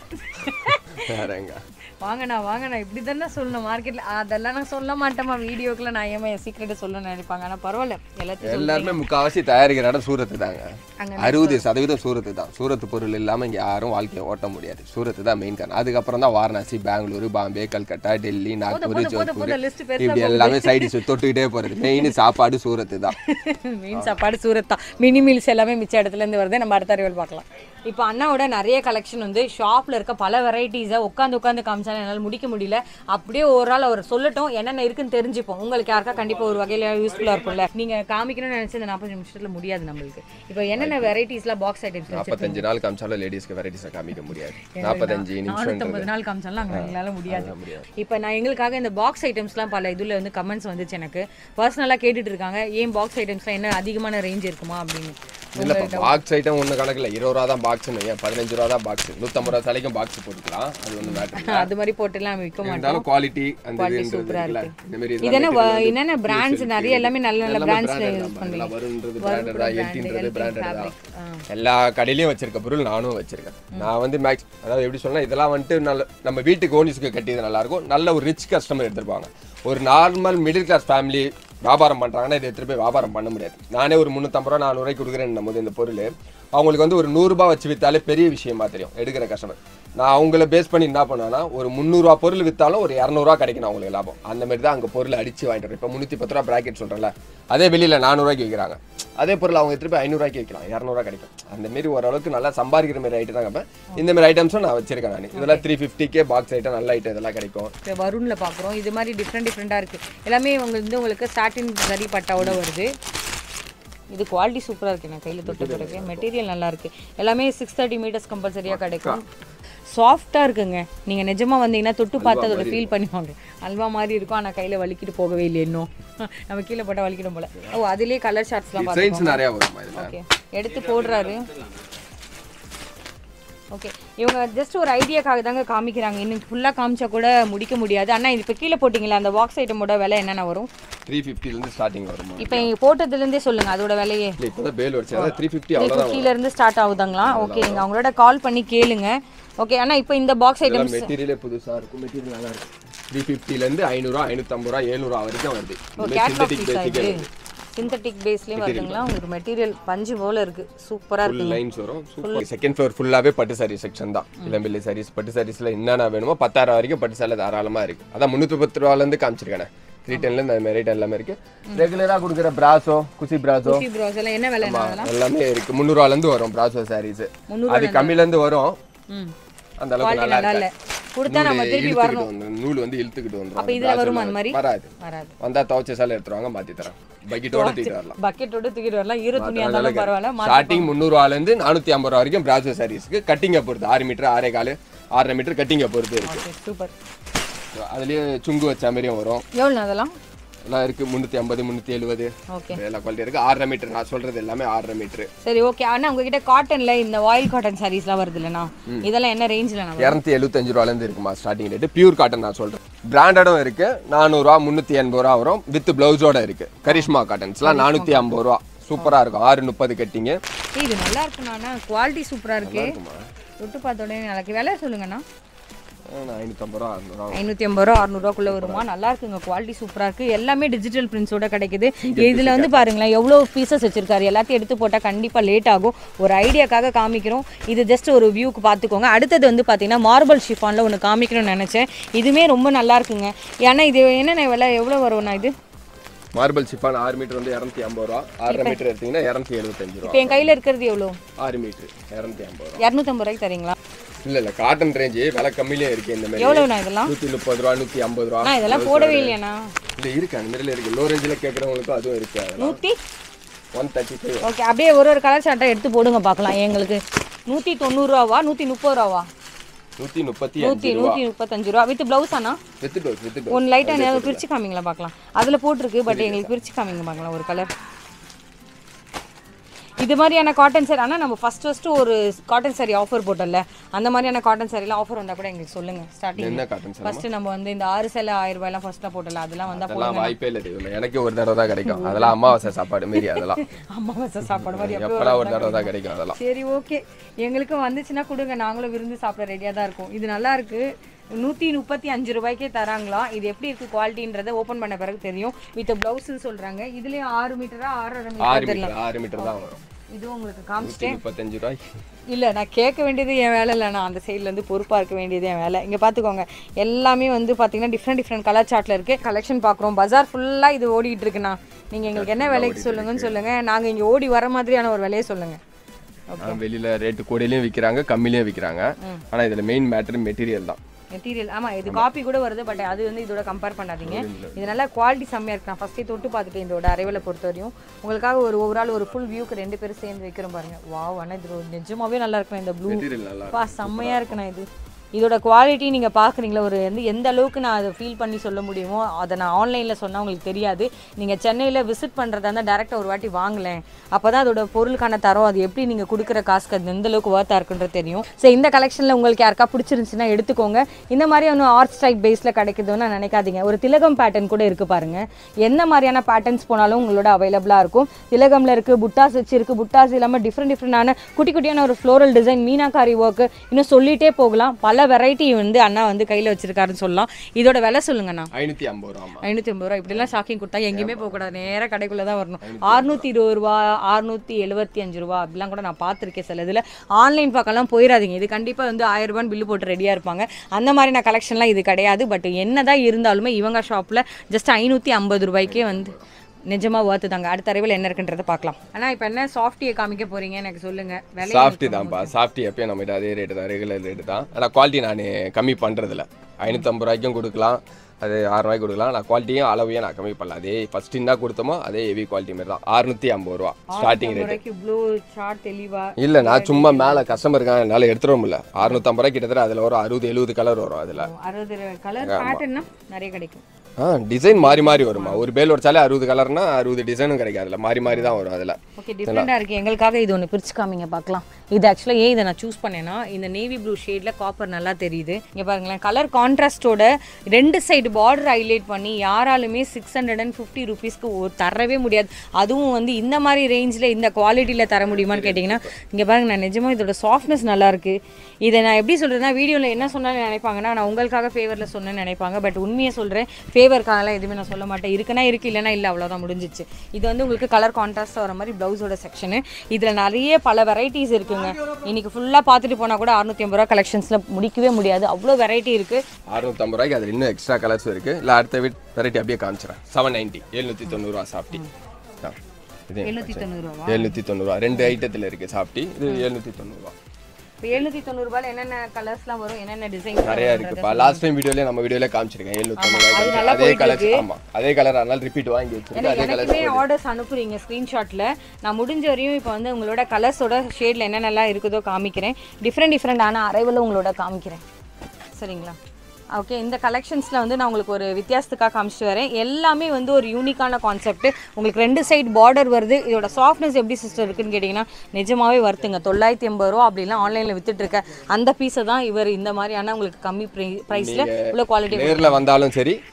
வேற எங்க வாங்கண்ணா வாங்கண்ணா இப்படி தானே சொல்லணும் மார்க்கெட்டில் அதெல்லாம் நான் சொல்ல மாட்டேம்மா வீடியோக்குள்ள நான் ஏமா என் சீக்கிரட்டை சொல்ல நினைப்பாங்க ஆனால் பரவாயில்ல எல்லாத்தையும் எல்லாருமே முக்காவாசி தயாரிக்கிற இடம் சூரத்து தாங்க அங்க அறுபது சதவீதம் சூரத்து தான் சூரத்து பொருள் இல்லாம இங்க யாரும் வாழ்க்கையை ஓட்ட முடியாது சூரத்து தான் மெயின் காரணம் அதுக்கப்புறம் தான் வாரணாசி பெங்களூரு பாம்பே கல்கட்டா டெல்லி நாக்பூர் போதும், ஜோத்பூர் போதும், list பெருசா இப்படி எல்லாமே சைடு தொட்டுக்கிட்டே போறது மெயின் சாப்பாடு சூரத்து தான் மீன் சாப்பாடு சூரத் தான் மினி மீல்ஸ் எல்லாமே மிச்ச இடத்துல இருந்து வருது நம்ம அடுத்த அறிவல் பார்க்கலாம் இப்போ அண்ணாவோட நிறைய கலெக்ஷன் வந்து ஷாப்ல இருக்க பல வெரைட்டிஸை உட்காந்து உட்காந்து காமிச்சாலும் என்னால் முடிக்க முடியல அப்படியே ஒரு ஆள் அவர் சொல்லட்டும் என்னென்ன இருக்குன்னு தெரிஞ்சுப்போம் உங்களுக்கு யாருக்கா கண்டிப்பா ஒரு வகையில யூஸ்ஃபுல்லா இருக்கும்ல நீங்க காமிக்கணும்னு நினைச்ச இந்த நாற்பது நிமிஷத்துல முடியாது நம்மளுக்கு இப்போ என்னென்ன வெரைட்டிஸ்லாம் பாக்ஸ் ஐட்டம்ஸ் நாற்பத்தஞ்சு நாள் காமிச்சாலும் லேடிஸ்க்கு வெரைட்டிஸை காமிக்க முடியாது நாற்பத்தஞ்சு நிமிஷம் நானூற்றம்பது நாள் காமிச்சாலும் அங்கே எங்களால் முடியாது இப்போ நான் எங்களுக்காக இந்த பாக்ஸ் ஐட்டம்ஸ்லாம் பல இதில் வந்து கமெண்ட்ஸ் வந்துச்சு எனக்கு பர்சனலாக கேட்டுட்டு இருக்காங்க ஏன் பாக்ஸ் ஐட்டம்ஸ்லாம் என்ன அதிகமான ரேஞ்ச் இருக்குமா அப்படின்னு இல்லப்பா பாக்ஸ் ஐட்டம் ஒண்ணு கணக்குல இருபது ரூபா தான் பாக்ஸ்னு ஏன் பதினஞ்சு ரூபா தான் பாக்ஸ் நூத்தம்பது ரூபா தலைக்கும் பாக்ஸ் போட்டுக்கலாம் அது ஒண்ணு மேட்டர் அது மாதிரி போட்டுலாம் விற்க மாட்டோம் இருந்தாலும் குவாலிட்டி அந்த Quality இதுன்றது சூப்பரா இருக்குல்ல இருக்கு. இந்த மாதிரி இது என்ன வ- என்னென்ன பிராண்ட்ஸ் நிறைய எல்லாமே நல்ல நல்ல பிராண்ட்ஸ்ல யூஸ் எல்லாம் பண்ணுவீங்க வருன்றது பிராண்டட் தான் எல்டின்றது பிராண்டட் தான் fabric. எல்லா கடையிலயும் வச்சிருக்க பொருள் நானும் வச்சிருக்கேன் நான் வந்து மேக்ஸ் அதாவது எப்படி சொன்னா இதெல்லாம் வந்துட்டு நல்ல நம்ம வீட்டுக்கு ஓனிஸ்க்கு கட்டியது நல்லா இருக்கும் நல்ல ஒரு ரிச் கஸ்டமர் எடுத்திருப்பாங்க ஒரு நார்மல் மிடில் கிளாஸ் ஃபேமிலி வியாபாரம் பண்றாங்கன்னா இதை எடுத்துட்டு போய் வியாபாரம் பண்ண முடியாது நானே ஒரு முந்நூற்றம்பது ரூபா நானூறுவாய்க்கு கொடுக்குறேன் போது இந்த பொருள் அவங்களுக்கு வந்து ஒரு நூறுரூபா வச்சு வித்தாலே பெரிய விஷயமா தெரியும் எடுக்கிற கஸ்டமர் நான் அவங்கள பேஸ் பண்ணி என்ன பண்ணுவேன்னா ஒரு முந்நூறுரூவா பொருள் வித்தாலும் ஒரு இரநூறுவா கிடைக்கணும் அவங்களுக்கு லாபம் அந்த மாதிரி தான் அங்கே பொருள் அடிச்சு வாங்கிட்டு வரேன் இப்போ முந்நூற்றி பத்து ரூபா ப்ராக்கெட் சொல்கிறேன்ல அதே வெளியில் நானூறுவாய்க்கு விற்கிறாங்க அதே பொருள் அவங்க எடுத்துட்டு போய் ஐநூறுவாய்க்கு விற்கலாம் இரநூறுவா கிடைக்கும் அந்த மாரி ஓரளவுக்கு நல்லா சம்பாதிக்கிற மாதிரி ஐட்டம் தான் கேட்பேன் இந்த மாதிரி ஐட்டம்ஸும் நான் வச்சிருக்கேன் நான் இதெல்லாம் த்ரீ ஃபிஃப்டிக்கே பாக்ஸ் ஐட்டம் நல்ல ஐட்டம் இதெல்லாம் கிடைக்கும் இப்போ வருண்ல பார்க்குறோம் இது மாதிரி டிஃப்ரெண்ட் டிஃப்ரெண்ட்டாக இருக்குது எல்லாமே உங்களுக்கு வந்து உங்களுக்கு சாட்டின் சரி பட்டாவோட வருது இது குவாலிட்டி சூப்பராக இருக்குது நான் கையில் தொட்டு பிறகு மெட்டீரியல் நல்லா இருக்கு எல்லாமே சிக்ஸ் தேர்ட்டி மீட்டர்ஸ் கம்பல்சரியாக கிடைக்கும் சாஃப்டாக இருக்குங்க நீங்கள் நிஜமாக வந்தீங்கன்னா தொட்டு பார்த்து அதோட ஃபீல் பண்ணுவாங்க அல்வா மாதிரி இருக்கும் ஆனால் கையில் வலிக்கிட்டு போகவே இல்லை இன்னும் நம்ம கீழே போட்டால் வலிக்கிடும் போல ஓ அதுலேயே கலர் ஷார்ட்ஸ்லாம் பார்த்து டிசைன்ஸ் நிறையா வருமா இதில் ஓகே எடுத்து போடுறாரு ஓகே இவங்க ஜஸ்ட் ஒரு ஐடியாக்காக தாங்க காமிக்கிறாங்க இன்னும் ஃபுல்லாக காமிச்சா கூட முடிக்க முடியாது ஆனால் இது இப்போ கீழே போட்டிங்களா அந்த பாக்ஸ் ஐட்டமோட விலை என்னென்ன வரும் த்ரீ ஃபிஃப்டிலேருந்து ஸ்டார்டிங் வருமா இப்போ நீங்கள் போட்டதுலேருந்தே சொல்லுங்கள் அதோட விலையே இல்லை இப்போ தான் பேல் வச்சு அதாவது த்ரீ ஃபிஃப்டி த்ரீ அவ்வளோதான் ஃபிஃப்டிலேருந்து ஸ்டார்ட் ஆகுதுங்களா ஓகே நீங்கள் அவங்களோட கால் பண்ணி கேளுங்க ஓகே ஆனால் இப்போ இந்த பாக்ஸ் ஐட்டம்ஸ் மெட்டீரியலே புதுசாக இருக்கும் மெட்டீரியல் நல்லா இருக்கும் த்ரீ ஃபிஃப்டிலேருந்து ஐநூறுரூவா ஐநூற்றம்பது ரூபா ஏழ்நூறுவா வரைக்கும் வருது கேட்லாக் சிந்தட்டிக் பீஸா பேசிக்கே இது சிந்தட்டிக் பேஸ்லேயும் வருதுங்களா உங்களுக்கு மெட்டீரியல் பஞ்சு போல இருக்கு சூப்பராக ஃபுல் இருக்குங்க லைன்ஸ் வரும் சூப்பர் செகண்ட் ஃப்ளோர் ஃபுல்லாவே பட்டு சாரி செக்ஷன் தான் இளம்பிள்ளை சாரீஸ் பட்டு சாரீஸ்ல என்னென்ன வேணுமோ பத்தாயிரம் வரைக்கும் பட்டு சாலை தாராளமா இருக்கு அதான் முந்நூற்றி பத்து ரூபால இருந்து காமிச்சிருக்கேன் த்ரீ டென்ல இருந்து அந்த மாதிரி rate எல்லாமே இருக்கு ரெகுலரா கொடுக்குற பிராசோ குசி பிராசோ குட்டி ப்ரோஸ் எல்லாம் என்ன விலை அதெல்லாம் எல்லாமே இருக்கு முந்நூறுவால இருந்து வரும் பிராசோ சாரீஸ் முந்நூறுவா அது கம்மியில இருந்து வரும் ம் அந்த அளவுக்கு குவாலிட்டி நல்லா நல்லா இல்லை இருக்கு கொடுத்தா நம்ம நூல் திருப்பி இழுத்துக்கிட்டு வரணும் வந்துரும். நூல் வந்து இழுத்துக்கிட்டு வந்துரும் அப்போ இதில் வருமா அந்த மாதிரி வராது வராது வந்தா துவைச்ச சாலை எடுத்துருவாங்க மாத்தி தரேன் பக்கெட்டோட தூக்கிட்டு வரலாம் பக்கெட்டோட தூக்கிட்டு வரலாம் ஈர துணியாக இருந்தாலும் பரவாயில்ல மா- ஸ்டார்டிங் முந்நூறுவால இருந்து நானூத்தி ஐம்பது ரூபா வரைக்கும் பிராசோ சாரீஸ்க்கு கட்டிங்கை பொறுத்து ஆறு மீட்டர் ஆறே கால் ஆறரை மீட்டர் கட்டிங்கை பொறுத்து இருக்கு ஓகே சூப்பர் அதுலயே சுங்கு வச்ச மாதிரியும் வரும் எவ்வளோ அதெல்லாம் எல்லாம் இருக்கு முந்நூற்றி ஐம்பது முந்நூற்றி எழுபது ஓகே எல்லா குவாலிட்டி இருக்கு ஆறரை மீட்டர் நான் சொல்றது எல்லாமே ஆறரை மீட்டர் சரி ஓகே அண்ணா உங்ககிட்ட காட்டன்ல இந்த ஆயில் காட்டன் சாரீஸ்லாம் வருது இல்லைண்ணா இதெல்லாம் என்ன ரேஞ்சில் நம்ம இரநூத்தி எழுபத்தஞ்சு ரூபாலேருந்து இருக்குமா ஸ்டார்டிங் ரேட்டு பியூர் காட்டன் நான் சொல்றேன் பிராண்டடும் இருக்கு நானூறுரூவா முந்நூற்றி எண்பது ரூபா வரும் வித் பிளவுஸோட இருக்கு கரிஷ்மா காட்டன்ஸ்லாம் நானூற்றி ஐம்பது ரூபா சூப்பரா இருக்கும் ஆறு முப்பது கட்டிங்க இது நல்லா இருக்குண்ணா குவாலிட்டி சூப்பராக இருக்கு தொட்டு பார்த்தோடனே நல்லா இருக்கு விலை சொல்லுங்கண்ணா ஐநூற்றம்பது ரூபா அறுநூறுவா ஐநூற்றி ஐம்பது ரூபா அறுநூறுவாக்குள்ளே வருமா நல்லா இருக்குங்க குவாலிட்டி சூப்பராக இருக்குது எல்லாமே டிஜிட்டல் பிரிண்ட்ஸோட கிடைக்குது இதில் வந்து பாருங்களேன் எவ்வளோ பீசஸ் வச்சிருக்காரு எல்லாத்தையும் எடுத்து போட்டால் கண்டிப்பாக லேட் ஆகும் ஒரு ஐடியாக்காக காமிக்கிறோம் இது ஜஸ்ட் ஒரு வியூக்கு பார்த்துக்கோங்க அடுத்தது வந்து பார்த்தீங்கன்னா மார்பிள் ஷிஃபானில் ஒன்று காமிக்கணும்னு நினச்சேன் இதுவுமே ரொம்ப நல்லா இருக்குங்க ஏன்னா இது என்னென்ன விலை எவ்வளோ வரும்ண்ணா இது மார்பிள் சிப்பான் ஆறு மீட்டர் வந்து இரநூத்தி ஐம்பது ரூபா ஆறரை மீட்டர் எடுத்தீங்கன்னா இரநூத்தி எழுபத்தஞ்சு ரூபா இப்போ என் கையில் இருக்கிறது எவ்வளோ ஆறு மீட்டர் இரநூத்தி ஐம்பது ரூபா இரநூத்தம்பது ரூபாய்க்கு தரீங்களா இல்ல இல்ல காட்டன் ரேஞ்சு விலை கம்மியிலே இருக்கு இந்த மாதிரி எவ்வளோண்ணா இதெல்லாம் நூத்தி முப்பது ரூபா நூத்தி ஐம்பது ரூபா அண்ணா இதெல்லாம் போடவே இல்லையாண்ணா இல்ல இருக்கு அந்த மாதிரில இருக்கு லோ ரேஞ்சில் கேட்குறவங்களுக்கும் அதுவும் இருக்கு அதெல்லாம் நூற்றி ஒன் தேர்ட்டி ஃபைவ் ஓகே அப்படியே ஒரு ஒரு கலர் சார்ட்டை எடுத்து போடுங்க பார்க்கலாம் எங்களுக்கு நூற்றி தொண்ணூறுரூவாவா நூற்றி முப்பது ரூபாவா நூத்தி முப்பத்தி நூற்றி அஞ்சு ரூபா நூற்றி முப்பத்தஞ்சு ரூபா வித் ப்ளவுஸ் அண்ணா வித்து டோஸ் வித்து டோஸ் ஒன்று லைட்டாக நேரம் பிரித்து காமிங்களா பார்க்கலாம் அதில் போட்டிருக்கு பட் எங்களுக்கு பிரித்து காமிங்க பார்க்கலாம் ஒரு கலர் இது மாதிரியான காட்டன் சாரி ஆனால் நம்ம ஃபஸ்ட் ஃபஸ்ட்டு ஒரு காட்டன் சாரி ஆஃபர் போட்டோம்ல அந்த மாதிரியான காட்டன் சாரிலாம் ஆஃபர் வந்தால் கூட எங்களுக்கு சொல்லுங்கள் ஸ்டார்டிங் என்ன காட்டன் சார் ஃபஸ்ட்டு நம்ம வந்து இந்த ஆறு சேலை ஆயிரம் ரூபாய்லாம் ஃபஸ்ட்டாக போட்டல அதெல்லாம் வந்தால் அதெல்லாம் வாய்ப்பே இல்லை தெய்வம் எனக்கு ஒரு தடவை தான் கிடைக்கும் அதெல்லாம் அமாவாசை சாப்பாடு மாரி அதெல்லாம் அமாவாசை சாப்பாடு மாதிரி எப்போ எப்படா ஒரு தடவை தான் கிடைக்கும் அதெல்லாம் சரி ஓகே எங்களுக்கும் வந்துச்சுன்னா கொடுங்க நாங்களும் விருந்து சாப்பிட ரெடியாக தான் இருக்கோம் இது நல்லா இருக்கு நூற்றி முப்பத்தி அஞ்சு ரூபாய்க்கே தராங்களாம் இது எப்படி இருக்கு குவாலிட்டின்றதை ஓப்பன் பண்ண பிறகு தெரியும் வித் ப்ளவுஸ்ன்னு சொல்றாங்க இதுலயும் ஆறு மீட்டரா ஆறரை ஆறு மீட்டர் மீட்டர் ஆறு மீட்டர் தான் வரும் இதுவும் உங்களுக்கு காமிச்சு நூத்தி முப்பத்தஞ்சு ரூபாய் இல்லை நான் கேட்க வேண்டியது என் வேலை இல்லை நான் அந்த சைட்லேருந்து பொறுப்பாக இருக்க வேண்டியது என் வேலை இங்கே பார்த்துக்கோங்க எல்லாமே வந்து பார்த்தீங்கன்னா டிஃப்ரெண்ட் டிஃப்ரெண்ட் கலர் சார்ட்டில் இருக்குது கலெக்ஷன் பார்க்குறோம் பஜார் ஃபுல்லாக இது ஓடிட்டு இருக்குண்ணா நீங்கள் எங்களுக்கு என்ன விலைக்கு சொல்லுங்கன்னு சொல்லுங்கள் நாங்கள் இங்கே ஓடி வர மாதிரியான ஒரு விலையை சொல்லுங்கள் ஆ, வெளியில ரேட்டு கூடையிலையும் விற்கிறாங்க கம்மிலையும் விற்கிறாங்க ஆனா இதுல மெயின் மேட்டர் மெட்டீரியல் தான் மெட்டீரியல் ஆமாம் இது காப்பி கூட வருது பட் அது வந்து இதோட கம்பேர் பண்ணாதீங்க இது நல்லா குவாலிட்டி செம்மையாக இருக்கு நான் ஃபஸ்ட்டே தொட்டு பார்த்துட்டேன் இதோட அரைவலை பொறுத்த வரையும் உங்களுக்காக ஒரு ஓவரால் ஒரு ஃபுல் வியூக்கு ரெண்டு பேரும் சேர்ந்து வைக்கிறோம் பாருங்க வாவ் ஆனால் இது ஒரு நிஜமாவே நல்லா இருக்கும் இந்த ப்ளூ மெட்டீரியல் நல்லா பா செம்மையாக இருக்குண்ணா இது இதோட குவாலிட்டி நீங்கள் பார்க்குறீங்களா ஒரு வந்து எந்த அளவுக்கு நான் அதை ஃபீல் பண்ணி சொல்ல முடியுமோ அதை நான் ஆன்லைனில் சொன்னால் உங்களுக்கு தெரியாது நீங்கள் சென்னையில் விசிட் பண்ணுறதா இருந்தால் டேரெக்டாக ஒரு வாட்டி வாங்கலேன் அப்போ தான் அதோட பொருளுக்கான தரம் அது எப்படி நீங்கள் கொடுக்குற காசுக்கு அது எந்த அளவுக்கு ஒர்த்தாக இருக்குன்றது தெரியும் ஸோ இந்த கலெக்ஷனில் உங்களுக்கு யாருக்கா பிடிச்சிருந்துச்சுன்னா எடுத்துக்கோங்க இந்த மாதிரி ஒன்று ஆர்ட் ஸ்டைப் பேஸில் கிடைக்குதுன்னு நினைக்காதீங்க ஒரு திலகம் பேட்டர்ன் கூட இருக்குது பாருங்கள் எந்த மாதிரியான பேட்டர்ன்ஸ் போனாலும் உங்களோட அவைலபிளாக இருக்கும் திலகமில் இருக்குது புட்டாஸ் வச்சு இருக்குது புட்டாஸ் இல்லாமல் டிஃப்ரெண்ட் டிஃப்ரெண்டான குட்டி குட்டியான ஒரு ஃப்ளோரல் டிசைன் மீனாக்காரி ஒர்க்கு இன்னும் சொல்லிட்டே போகலாம் பல வெரைட்டி வந்து அண்ணா வந்து கையில் வச்சிருக்காருன்னு சொல்லலாம் இதோட விலை சொல்லுங்கண்ணா ஐநூத்தி ஐம்பது ரூபா ஐநூற்றி ஐம்பது ரூபா இப்படிலாம் ஷாக்கிங் கொடுத்தா எங்கேயுமே போகக்கூடாது நேராக கடைக்குள்ளே தான் வரணும் அறுநூத்தி இருபது ரூபா அறுநூத்தி எழுபத்தி அஞ்சு ரூபா அப்படிலாம் கூட நான் பார்த்துருக்கேன் சில இதில் ஆன்லைன் பக்கம்லாம் போயிடாதீங்க இது கண்டிப்பாக வந்து ஆயிரம் ரூபான்னு பில்லு போட்டு ரெடியாக இருப்பாங்க அந்த மாதிரி நான் கலெக்ஷன்லாம் இது கிடையாது பட் என்னதான் இருந்தாலுமே இவங்க ஷாப்பில் ஜஸ்ட் ஐநூற்றி ஐம்பது ரூபாய்க்கே வந்து நிஜமாக worth தாங்க அடுத்த அறிவில் என்ன இருக்குன்றதை பார்க்கலாம் ஆனால் இப்போ என்ன சாஃப்டியை காமிக்க போறீங்க எனக்கு சொல்லுங்க விலை சாஃப்டி தான்ப்பா சாஃப்டி எப்பயும் நம்ம அதே ரேட்டு தான் ரெகுலர் ரேட்டு தான் ஆனால் குவாலிட்டி நான் கம்மி பண்ணுறதில்ல ஐநூற்றம்பது ரூபாய்க்கும் கொடுக்கலாம் அது ஆறு ரூபாய்க்கு கொடுக்கலாம் நான் குவாலிட்டியும் அளவையும் நான் கம்மி பண்ணல அதே ஃபர்ஸ்ட் என்ன கொடுத்தோமோ அதே ஹெவி குவாலிட்டி மாதிரி தான் அறுநூத்தி ஐம்பது ரூபா ஸ்டார்டிங் ரேட் ரூபாய்க்கு இவ்வளோ ஷார்ட் தெளிவா இல்லை நான் சும்மா மேலே கஸ்டமர் இருக்காங்க என்னால் எடுத்துட முடியல அறுநூத்தம்பது ரூபாய் கிட்டத்தட்ட அதில் வரும் அறுபது எழுபது கலர் வரும் அதில் அறுபது கலர் பேட்டர்னா நிறைய கிடைக்கும் ஆ டிசைன் மாறி மாறி வருமா ஒரு பேல் உடைச்சாலே அறுபது கலர்னா அறுபது டிசைனும் கிடைக்கும் அதில் மாறி மாறி தான் வரும் அதில் ஓகே டிஃப்ரெண்டாக இருக்குது எங்களுக்காக இது ஒன்று பிரிச்சு காமிங்க பார்க்கலாம் இது ஆக்சுவலாக ஏன் இதை நான் சூஸ் பண்ணேன்னா இந்த நேவி ப்ளூ ஷேடில் காப்பர் நல்லா தெரியுது இங்கே பாருங்களேன் கலர் கான்ட்ராஸ்டோட ரெண்டு சைடு பார்டர் ஹைலைட் பண்ணி யாராலுமே சிக்ஸ் ஹண்ட்ரட் அண்ட் ஃபிஃப்டி ருபீஸ்க்கு தரவே முடியாது அதுவும் வந்து இந்த மாதிரி ரேஞ்சில் இந்த குவாலிட்டியில் தர முடியுமான்னு கேட்டிங்கன்னா இங்கே பாருங்க நான் நிஜமாக இதோட சாஃப்ட்னஸ் நல்லா இருக்கு இதை நான் எப்படி சொல்கிறேன்னா வீடியோவில் என்ன சொன்னாலும் நினைப்பாங்கன்னா நான் உங்களுக்காக ஃபேவரில் சொன்னேன்னு நினைப்பாங்க பட் உண்மையை சொல்கிறேன் ஃபேவருக்காகலாம் எதுவுமே நான் சொல்ல மாட்டேன் இருக்குன்னா இருக்கு இல்லைன்னா இல்லை அவ்வளோதான் முடிஞ்சிச்சு இது வந்து உங்களுக்கு கலர் கான்ட்ராஸ்ட்டாக வர மாதிரி ப்ளவுஸோட செக்ஷனு இதில் நிறைய பல வெரைட்டிஸ் இருக்குங்க இன்னைக்கு ஃபுல்லாக பார்த்துட்டு போனால் கூட அறுநூத்தி ஐம்பது ரூபா கலெக்ஷன்ஸில் முடிக்கவே முடியாது அவ்வளோ வெரைட்டி இருக்குது அறுநூத்தம்பது ரூபாய்க்கு அதில் இன்னும் எக்ஸ்ட்ரா கலர்ஸ் இருக்குது இல்லை அடுத்த வீட் வெரைட்டி அப்படியே காமிச்சிடறேன் செவன் நைன்ட்டி எழுநூற்றி தொண்ணூறுவா சாப்பிட்டி ஆ இது எழுநூற்றி தொண்ணூறுரூவா எழுநூற்றி தொண்ணூறுவா ரெண்டு ஐட்டத்தில் இருக்குது சாப்பிட்டி இது எழுநூற்றி தொண்ணூறுவா இப்போ எழுநூற்றி தொண்ணூறுபாயில் என்னென்ன கலர்ஸ்லாம் வரும் என்னென்ன டிசைன் நிறைய இருக்குப்பா லாஸ்ட் டைம் வீடியோல நம்ம வீடியோல காமிச்சிருக்கேன் எழுநூத்தி தொண்ணூறு நல்லா அதே கலர் ஆமா அதே கலர் அதனால ரிப்பீட் வாங்கி வச்சிருக்கேன் அதே கலர் எனக்குமே ஆர்டர்ஸ் அனுப்புறீங்க ஸ்க்ரீன்ஷாட்டில் நான் முடிஞ்ச வரையும் இப்போ வந்து உங்களோட கலர்ஸோட ஷேடில் என்னென்னலாம் இருக்குதோ காமிக்கிறேன் டிஃப்ரெண்ட் டிஃப்ரெண்டான அரைவில் உங்களோட காமிக்கிறேன் சரிங்களா ஓகே இந்த கலெக்ஷன்ஸில் வந்து நான் உங்களுக்கு ஒரு வித்தியாசத்துக்காக காமிச்சிட்டு வரேன் எல்லாமே வந்து ஒரு யூனிக்கான கான்செப்ட் உங்களுக்கு ரெண்டு சைடு பார்டர் வருது இதோட சாஃப்ட்னஸ் எப்படி சிஸ்டர் இருக்குன்னு கேட்டிங்கன்னா நிஜமாவே வருத்துங்க தொள்ளாயிரத்தி எண்பது ரூபா அப்படிலாம் ஆன்லைனில் வித்துட்டு இருக்க அந்த பீஸை தான் இவர் இந்த மாதிரியான உங்களுக்கு கம்மி ப்ரைஸில் இவ்வளோ குவாலிட்டி நேர்ல வந்தாலும் சரி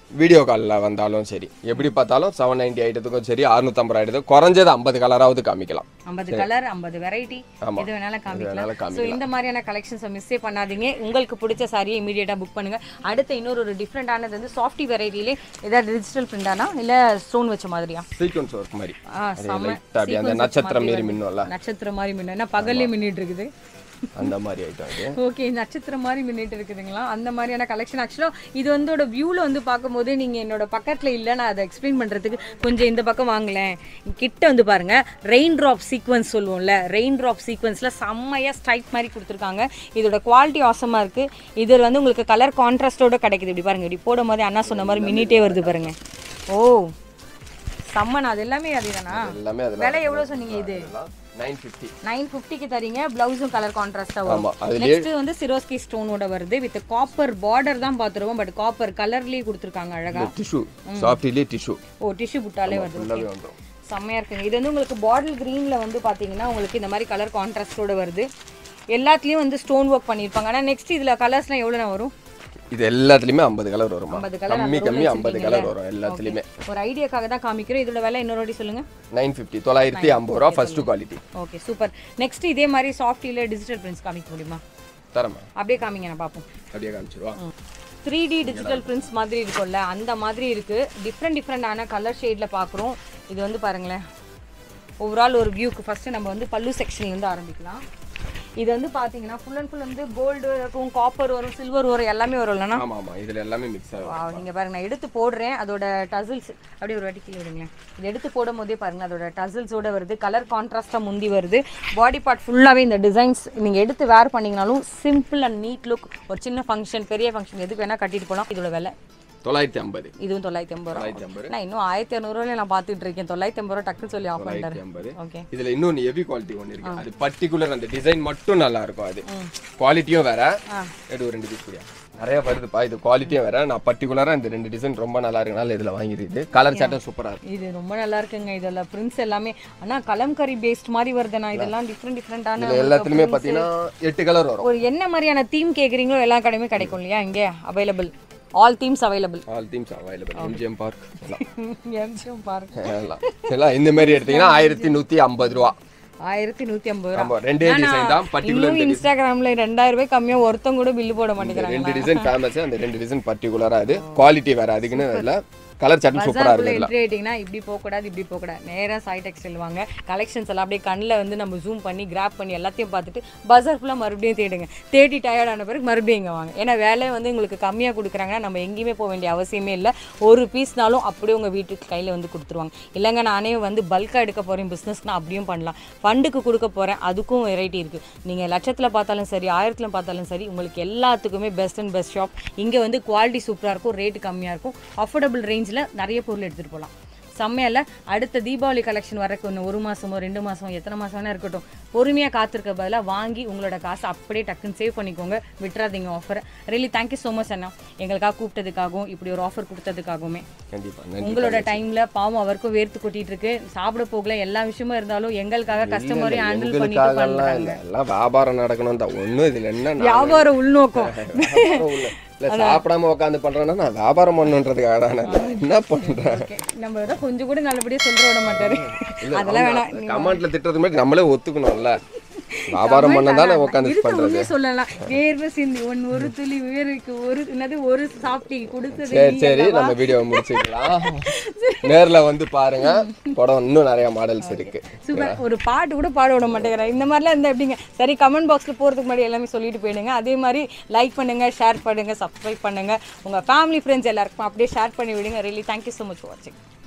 வீடியோ காலில் வந்தாலும் சரி எப்படி பார்த்தாலும் செவன் நைன்டி ஐட்டத்துக்கும் சரி அறுநூத்தம்பது ஐட்டத்துக்கும் குறைஞ்சது ஐம்பது கலராவது காமிக்கலாம் ஐம்பது கலர் ஐம்பது வெரைட்டி ஆமா. எது வேணாலும் வேணாலும் காமிக்கலாம் ஸோ இந்த மாதிரியான கலெக்ஷன்ஸை மிஸ்ஸே பண்ணாதீங்க உங்களுக்கு பிடிச்ச சாரியை இமீடியட்டாக புக் பண்ணுங்க அடுத்த இன்னொரு ஒரு டிஃப்ரெண்டானது வந்து சாஃப்டி வெரைட்டிலே ஏதாவது டிஜிட்டல் பிரிண்டானா இல்லை ஸ்டோன் வச்ச மாதிரியா சீக்வன்ஸ் ஒர்க் மாதிரி ஆ செம்ம லைட்டாக அப்படியே அந்த Sequence நட்சத்திரம் மாதிரி மாரி வருது. மின்னும்ல நட்சத்திரம் மாதிரி மின்னும் என்ன பகல்லே மின்னிட்டு இருக்குது அந்த மாதிரி ஐட்டம் அது ஓகே நட்சத்திரம் மாதிரி மின்னிட்டு இருக்குதுங்களா அந்த மாதிரியான கலெக்ஷன் ஆக்சுவலாக இது வந்து வியூவில் வந்து பார்க்கும்போது நீங்கள் என்னோட பக்கத்தில் இல்லை நான் அதை எக்ஸ்பிளைன் பண்ணுறதுக்கு கொஞ்சம் இந்த பக்கம் வாங்கலேன் கிட்ட வந்து பாருங்க ரெயின் ட்ராப் சீக்வன்ஸ் சொல்லுவோம்ல ரெயின் ட்ராப் சீக்வன்ஸில் செம்மையாக ஸ்ட்ரைட் மாதிரி கொடுத்துருக்காங்க இதோட குவாலிட்டி ஆசமாக இருக்குது இதில் வந்து உங்களுக்கு கலர் கான்ட்ராஸ்டோட கிடைக்குது இப்படி பாருங்க இப்படி போடும் போது அண்ணா சொன்ன மாதிரி மின்னிட்டே வருது பாருங்க ஓ செம்மண்ணா அது எல்லாமே அதுதானா எல்லாமே அதில் விலை எவ்வளோ சொன்னீங்க இது நைன் ஃபிஃப்டி நைன் ஃபிஃப்டிக்கு தரீங்க பிளவுஸும் கலர் கான்ட்ராஸ்டா ஆமா, வரும் அதுலயே- நெக்ஸ்ட் வந்து சிரோஸ்கி ஸ்டோனோட வருது வித் காப்பர் பார்டர் தான் பார்த்துருவோம் பட் காப்பர் கலர்லயே கொடுத்துருக்காங்க அழகா டிஷ்யூ சாஃப்டிலே டிஷ்யூ ஓ டிஷ்யூ புட்டாலே வருது ஃபுல்லாகவே வந்துடும் செம்மையா இருக்குங்க இது வந்து உங்களுக்கு பாட்டில் கிரீன்ல வந்து பாத்தீங்கன்னா உங்களுக்கு இந்த மாதிரி கலர் கான்ட்ராஸ்டோட வருது எல்லாத்துலயும் வந்து ஸ்டோன் ஒர்க் பண்ணியிருப்பாங்க ஆனா நெக்ஸ்ட் இதுல கலர்ஸ்லாம் எவ்வளோ வரும் இது எல்லாத்துலேயுமே ஐம்பது கலர் வருமா 50 colour கம்மி அந்த கம்மி roll ஐம்பது கலர் வரும் எல்லாத்துலேயுமே ஒரு ஐடியாக்காக தான் காமிக்கிறோம் இதோட விலை இன்னொரு வாட்டி சொல்லுங்க நைன் ஃபிஃப்டி தொள்ளாயிரத்தி ஐம்பது ரூபா first quality okay super next இதே மாதிரி சாஃப்டில டிஜிட்டல் பிரிண்ட்ஸ் காமிக்க முடியுமா தரமா அப்படியே காமிங்க நான் பார்ப்போம் அப்படியே காமிச்சிருவா த்ரீ டி டிஜிட்டல் பிரிண்ட்ஸ் மாதிரி இருக்கும்ல அந்த மாதிரி இருக்கு டிஃப்ரெண்ட் டிஃப்ரெண்டான கலர் ஷேடில் பார்க்குறோம் இது வந்து பாருங்களேன் ஓவரால் ஒரு வியூக்கு ஃபர்ஸ்ட் நம்ம வந்து பல்லு செக்ஷன்லேருந்து ஆரம்பிக்கலாம் இது வந்து பார்த்தீங்கன்னா ஃபுல் அண்ட் ஃபுல் வந்து கோல்டு இருக்கும் காப்பர் வரும் சில்வர் வரும் எல்லாமே வரும் இல்லைனா ஆமா ஆமா இதுல எல்லாமே மிக்ஸ் ஆகும் நீங்கள் பாருங்க நான் எடுத்து போடுறேன் அதோட டசில்ஸ் அப்படியே ஒரு வாட்டி கீழே விடுங்களேன் இது எடுத்து போடும் போதே பாருங்க அதோட டசில்ஸோட வருது கலர் கான்ட்ராஸ்ட்டாக முந்தி வருது பாடி பார்ட் ஃபுல்லாகவே இந்த டிசைன்ஸ் நீங்கள் எடுத்து வேர் பண்ணீங்கனாலும் சிம்பிள் அண்ட் நீட் லுக் ஒரு சின்ன ஃபங்க்ஷன் பெரிய ஃபங்க்ஷன் எதுக்கு வேணால் கட்டிட்டு போகலாம் இதோட விலை தொள்ளாயிரத்தி ஐம்பது இதுவும் தொள்ளாயிரத்தி ஐம்பது ரூபா தொள்ளாயிரத்தி ஐம்பது நான் இன்னும் ஆயிரத்தி இரநூறுவாயில நான் பார்த்துட்டு இருக்கேன் தொள்ளாயிரத்தி ஐம்பது ரூபா டக்குன்னு சொல்லி ஆஃப் தொள்ளாயிரத்தி பண்ணிட்டேன் ஐம்பது ஓகே இதுல இன்னொன்னு ஹெவி குவாலிட்டி ஒன்று இருக்கு அது பர்டிகுலர் அந்த டிசைன் மட்டும் நல்லா இருக்கும் அது குவாலிட்டியும் வேற எடு ஒரு ரெண்டு பீஸ் கூடிய நிறைய வருதுப்பா இது குவாலிட்டியும் வேற நான் பர்டிகுலரா இந்த ரெண்டு டிசைன் ரொம்ப நல்லா இருக்குனால இதுல வாங்கிருக்கு கலர் சாட்டும் சூப்பரா இருக்கு இது ரொம்ப நல்லா இருக்குங்க இதெல்லாம் பிரிண்ட்ஸ் எல்லாமே ஆனா கலம்கரி பேஸ்ட் மாதிரி வருதுண்ணா இதெல்லாம் டிஃப்ரெண்ட் டிஃப்ரெண்டான இதுல எல்லாத்துலயுமே பாத்தீங்கன்னா எட்டு கலர் வரும் ஒரு என்ன மாதிரியான தீம் கேக்குறீங்களோ எல்லா கடையுமே கிடைக்கும் இல்லையா இங்கே available all themes available all themes available MGM park எல்லாம் எம்ஜிஎம் பாருங்க எல்லாம் எல்லாம் இந்த மாதிரி எடுத்தீங்கன்னா ஆயிரத்தி நூத்தி ஐம்பது ரூபா ஆயிரத்தி நூத்தி ஐம்பது ரூபா ஆமா ரெண்டே டிசைன் தான் பர்டிகுலர் இன்னும் இன்ஸ்டாகிராம்ல ரெண்டாயிரம் ரூபாய் கம்மியா ஒருத்தங்க கூட பில்லு போட மாட்டேங்கிறாங்க ரெண்டு டிசைன் ஃபேமஸ் அந்த ரெண்டு டிசைன் பர்டிகுலரா இது குவாலிட்டி வேற அதுக்குன்னு இல்ல கலர் சாட்டும் சூப்பரா பஜாருக்குள்ள இருக்கு என்ட்ரி ஆயிட்டீங்கன்னா இப்படி போகக்கூடாது இப்படி போகக்கூடாது நேராக சாய் டெக்ஸ்டைல் வாங்க கலெக்ஷன்ஸ் எல்லாம் அப்படியே கண்ணில் வந்து நம்ம ஜூம் பண்ணி கிராப் பண்ணி எல்லாத்தையும் பார்த்துட்டு பஜார் ஃபுல்லாக மறுபடியும் தேடுங்க தேடி டயர்ட் ஆன பிறகு மறுபடியும் இங்கே வாங்க ஏன்னா வேலை வந்து உங்களுக்கு கம்மியாக கொடுக்குறாங்கன்னா நம்ம எங்கேயுமே போக வேண்டிய அவசியமே இல்லை ஒரு பீஸ்னாலும் அப்படியே உங்கள் வீட்டுக்கு கையில் வந்து கொடுத்துருவாங்க இல்லைங்க நானே வந்து பல்காக எடுக்க போகிறேன் பிஸ்னஸ்னா அப்படியும் பண்ணலாம் ஃபண்டுக்கு கொடுக்க போகிறேன் அதுக்கும் வெரைட்டி இருக்குது நீங்கள் லட்சத்தில் பார்த்தாலும் சரி ஆயிரத்தில் பார்த்தாலும் சரி உங்களுக்கு எல்லாத்துக்குமே பெஸ்ட் அண்ட் பெஸ்ட் ஷாப் இங்கே வந்து குவாலிட்டி சூப்பராக இருக்கும் ரேட்டு கம்மியாக இருக்கும் அஃபோர்டபுள் ரேஞ்சில் நிறைய பொருள் எடுத்துகிட்டு போகலாம் செம்மையில அடுத்த தீபாவளி கலெக்ஷன் வரக்கு இன்னும் ஒரு மாசமோ ரெண்டு மாசமோ எத்தனை மாசம் வேணா இருக்கட்டும் பொறுமையாக காத்திருக்க பதிலாக வாங்கி உங்களோட காசை அப்படியே டக்குன்னு சேவ் பண்ணிக்கோங்க விட்டுறாதீங்க offer really thank you so much அண்ணா எங்களுக்காக கூப்பிட்டதுக்காகவும் இப்படி ஒரு ஆஃபர் கொடுத்ததுக்காகவுமே கண்டிப்பா நன்றி உங்களோட டைம்ல பாவம் அவருக்கும் வேர்த்து கொட்டிட்டு இருக்கு சாப்பிட போகல எல்லா விஷயமும் இருந்தாலும் எங்களுக்காக கஸ்டமரையும் ஹேண்டில் பண்ணிட்டு எங்களுக்காகலாம் பண்றாங்க இல்ல எல்லாம் வியாபாரம் நடக்கணும் தான் ஒண்ணும் இதுல என்ன நான் வியாபார உள்நோக்கம் வியாபாரம் இல்ல. இல்ல சாப்பிடாம உட்காந்து பண்றேன்னா நான் வியாபாரம் பண்ணுன்றதுக்காக தான் நான் என்ன பண்றேன் Okay. நம்ம ஏதோ கொஞ்சம் கூட நல்லபடியா சொல்ற விட மாட்டாரு அதெல்லாம் வேணாம் கமெண்ட்ல திட்டுறது மாதிரி நம்மளே ஒத்துக்கணும்ல வியாபாரம் பண்ண தானே உட்காந்து இருக்க பண்றது உண்மையை சொல்லலாம் வேர்வை சிந்தி ஒன் ஒரு துளி வேர்வைக்கு ஒரு என்னது ஒரு சாப்பிட்டி கொடுத்தது சரி நீ சரி அல்லவா? நம்ம வீடியோ முடிச்சுக்கலாம் நேர்ல வந்து பாருங்க படம் இன்னும் நிறைய மாடல்ஸ் இருக்கு சூப்பர் ஒரு பாட்டு கூட பாட விட மாட்டேங்கிறேன் இந்த மாதிரிலாம் இருந்தால் எப்படிங்க சரி கமெண்ட் பாக்ஸில் போகிறதுக்கு முன்னாடி எல்லாமே சொல்லிட்டு போயிடுங்க அதே மாதிரி லைக் பண்ணுங்க ஷேர் பண்ணுங்க சப்ஸ்கிரைப் பண்ணுங்க உங்க ஃபேமிலி ஃப்ரெண்ட்ஸ் எல்லாருக்கும் அப்படியே ஷேர் பண்ணி விடுங்க really thank you so much for வாட்சிங்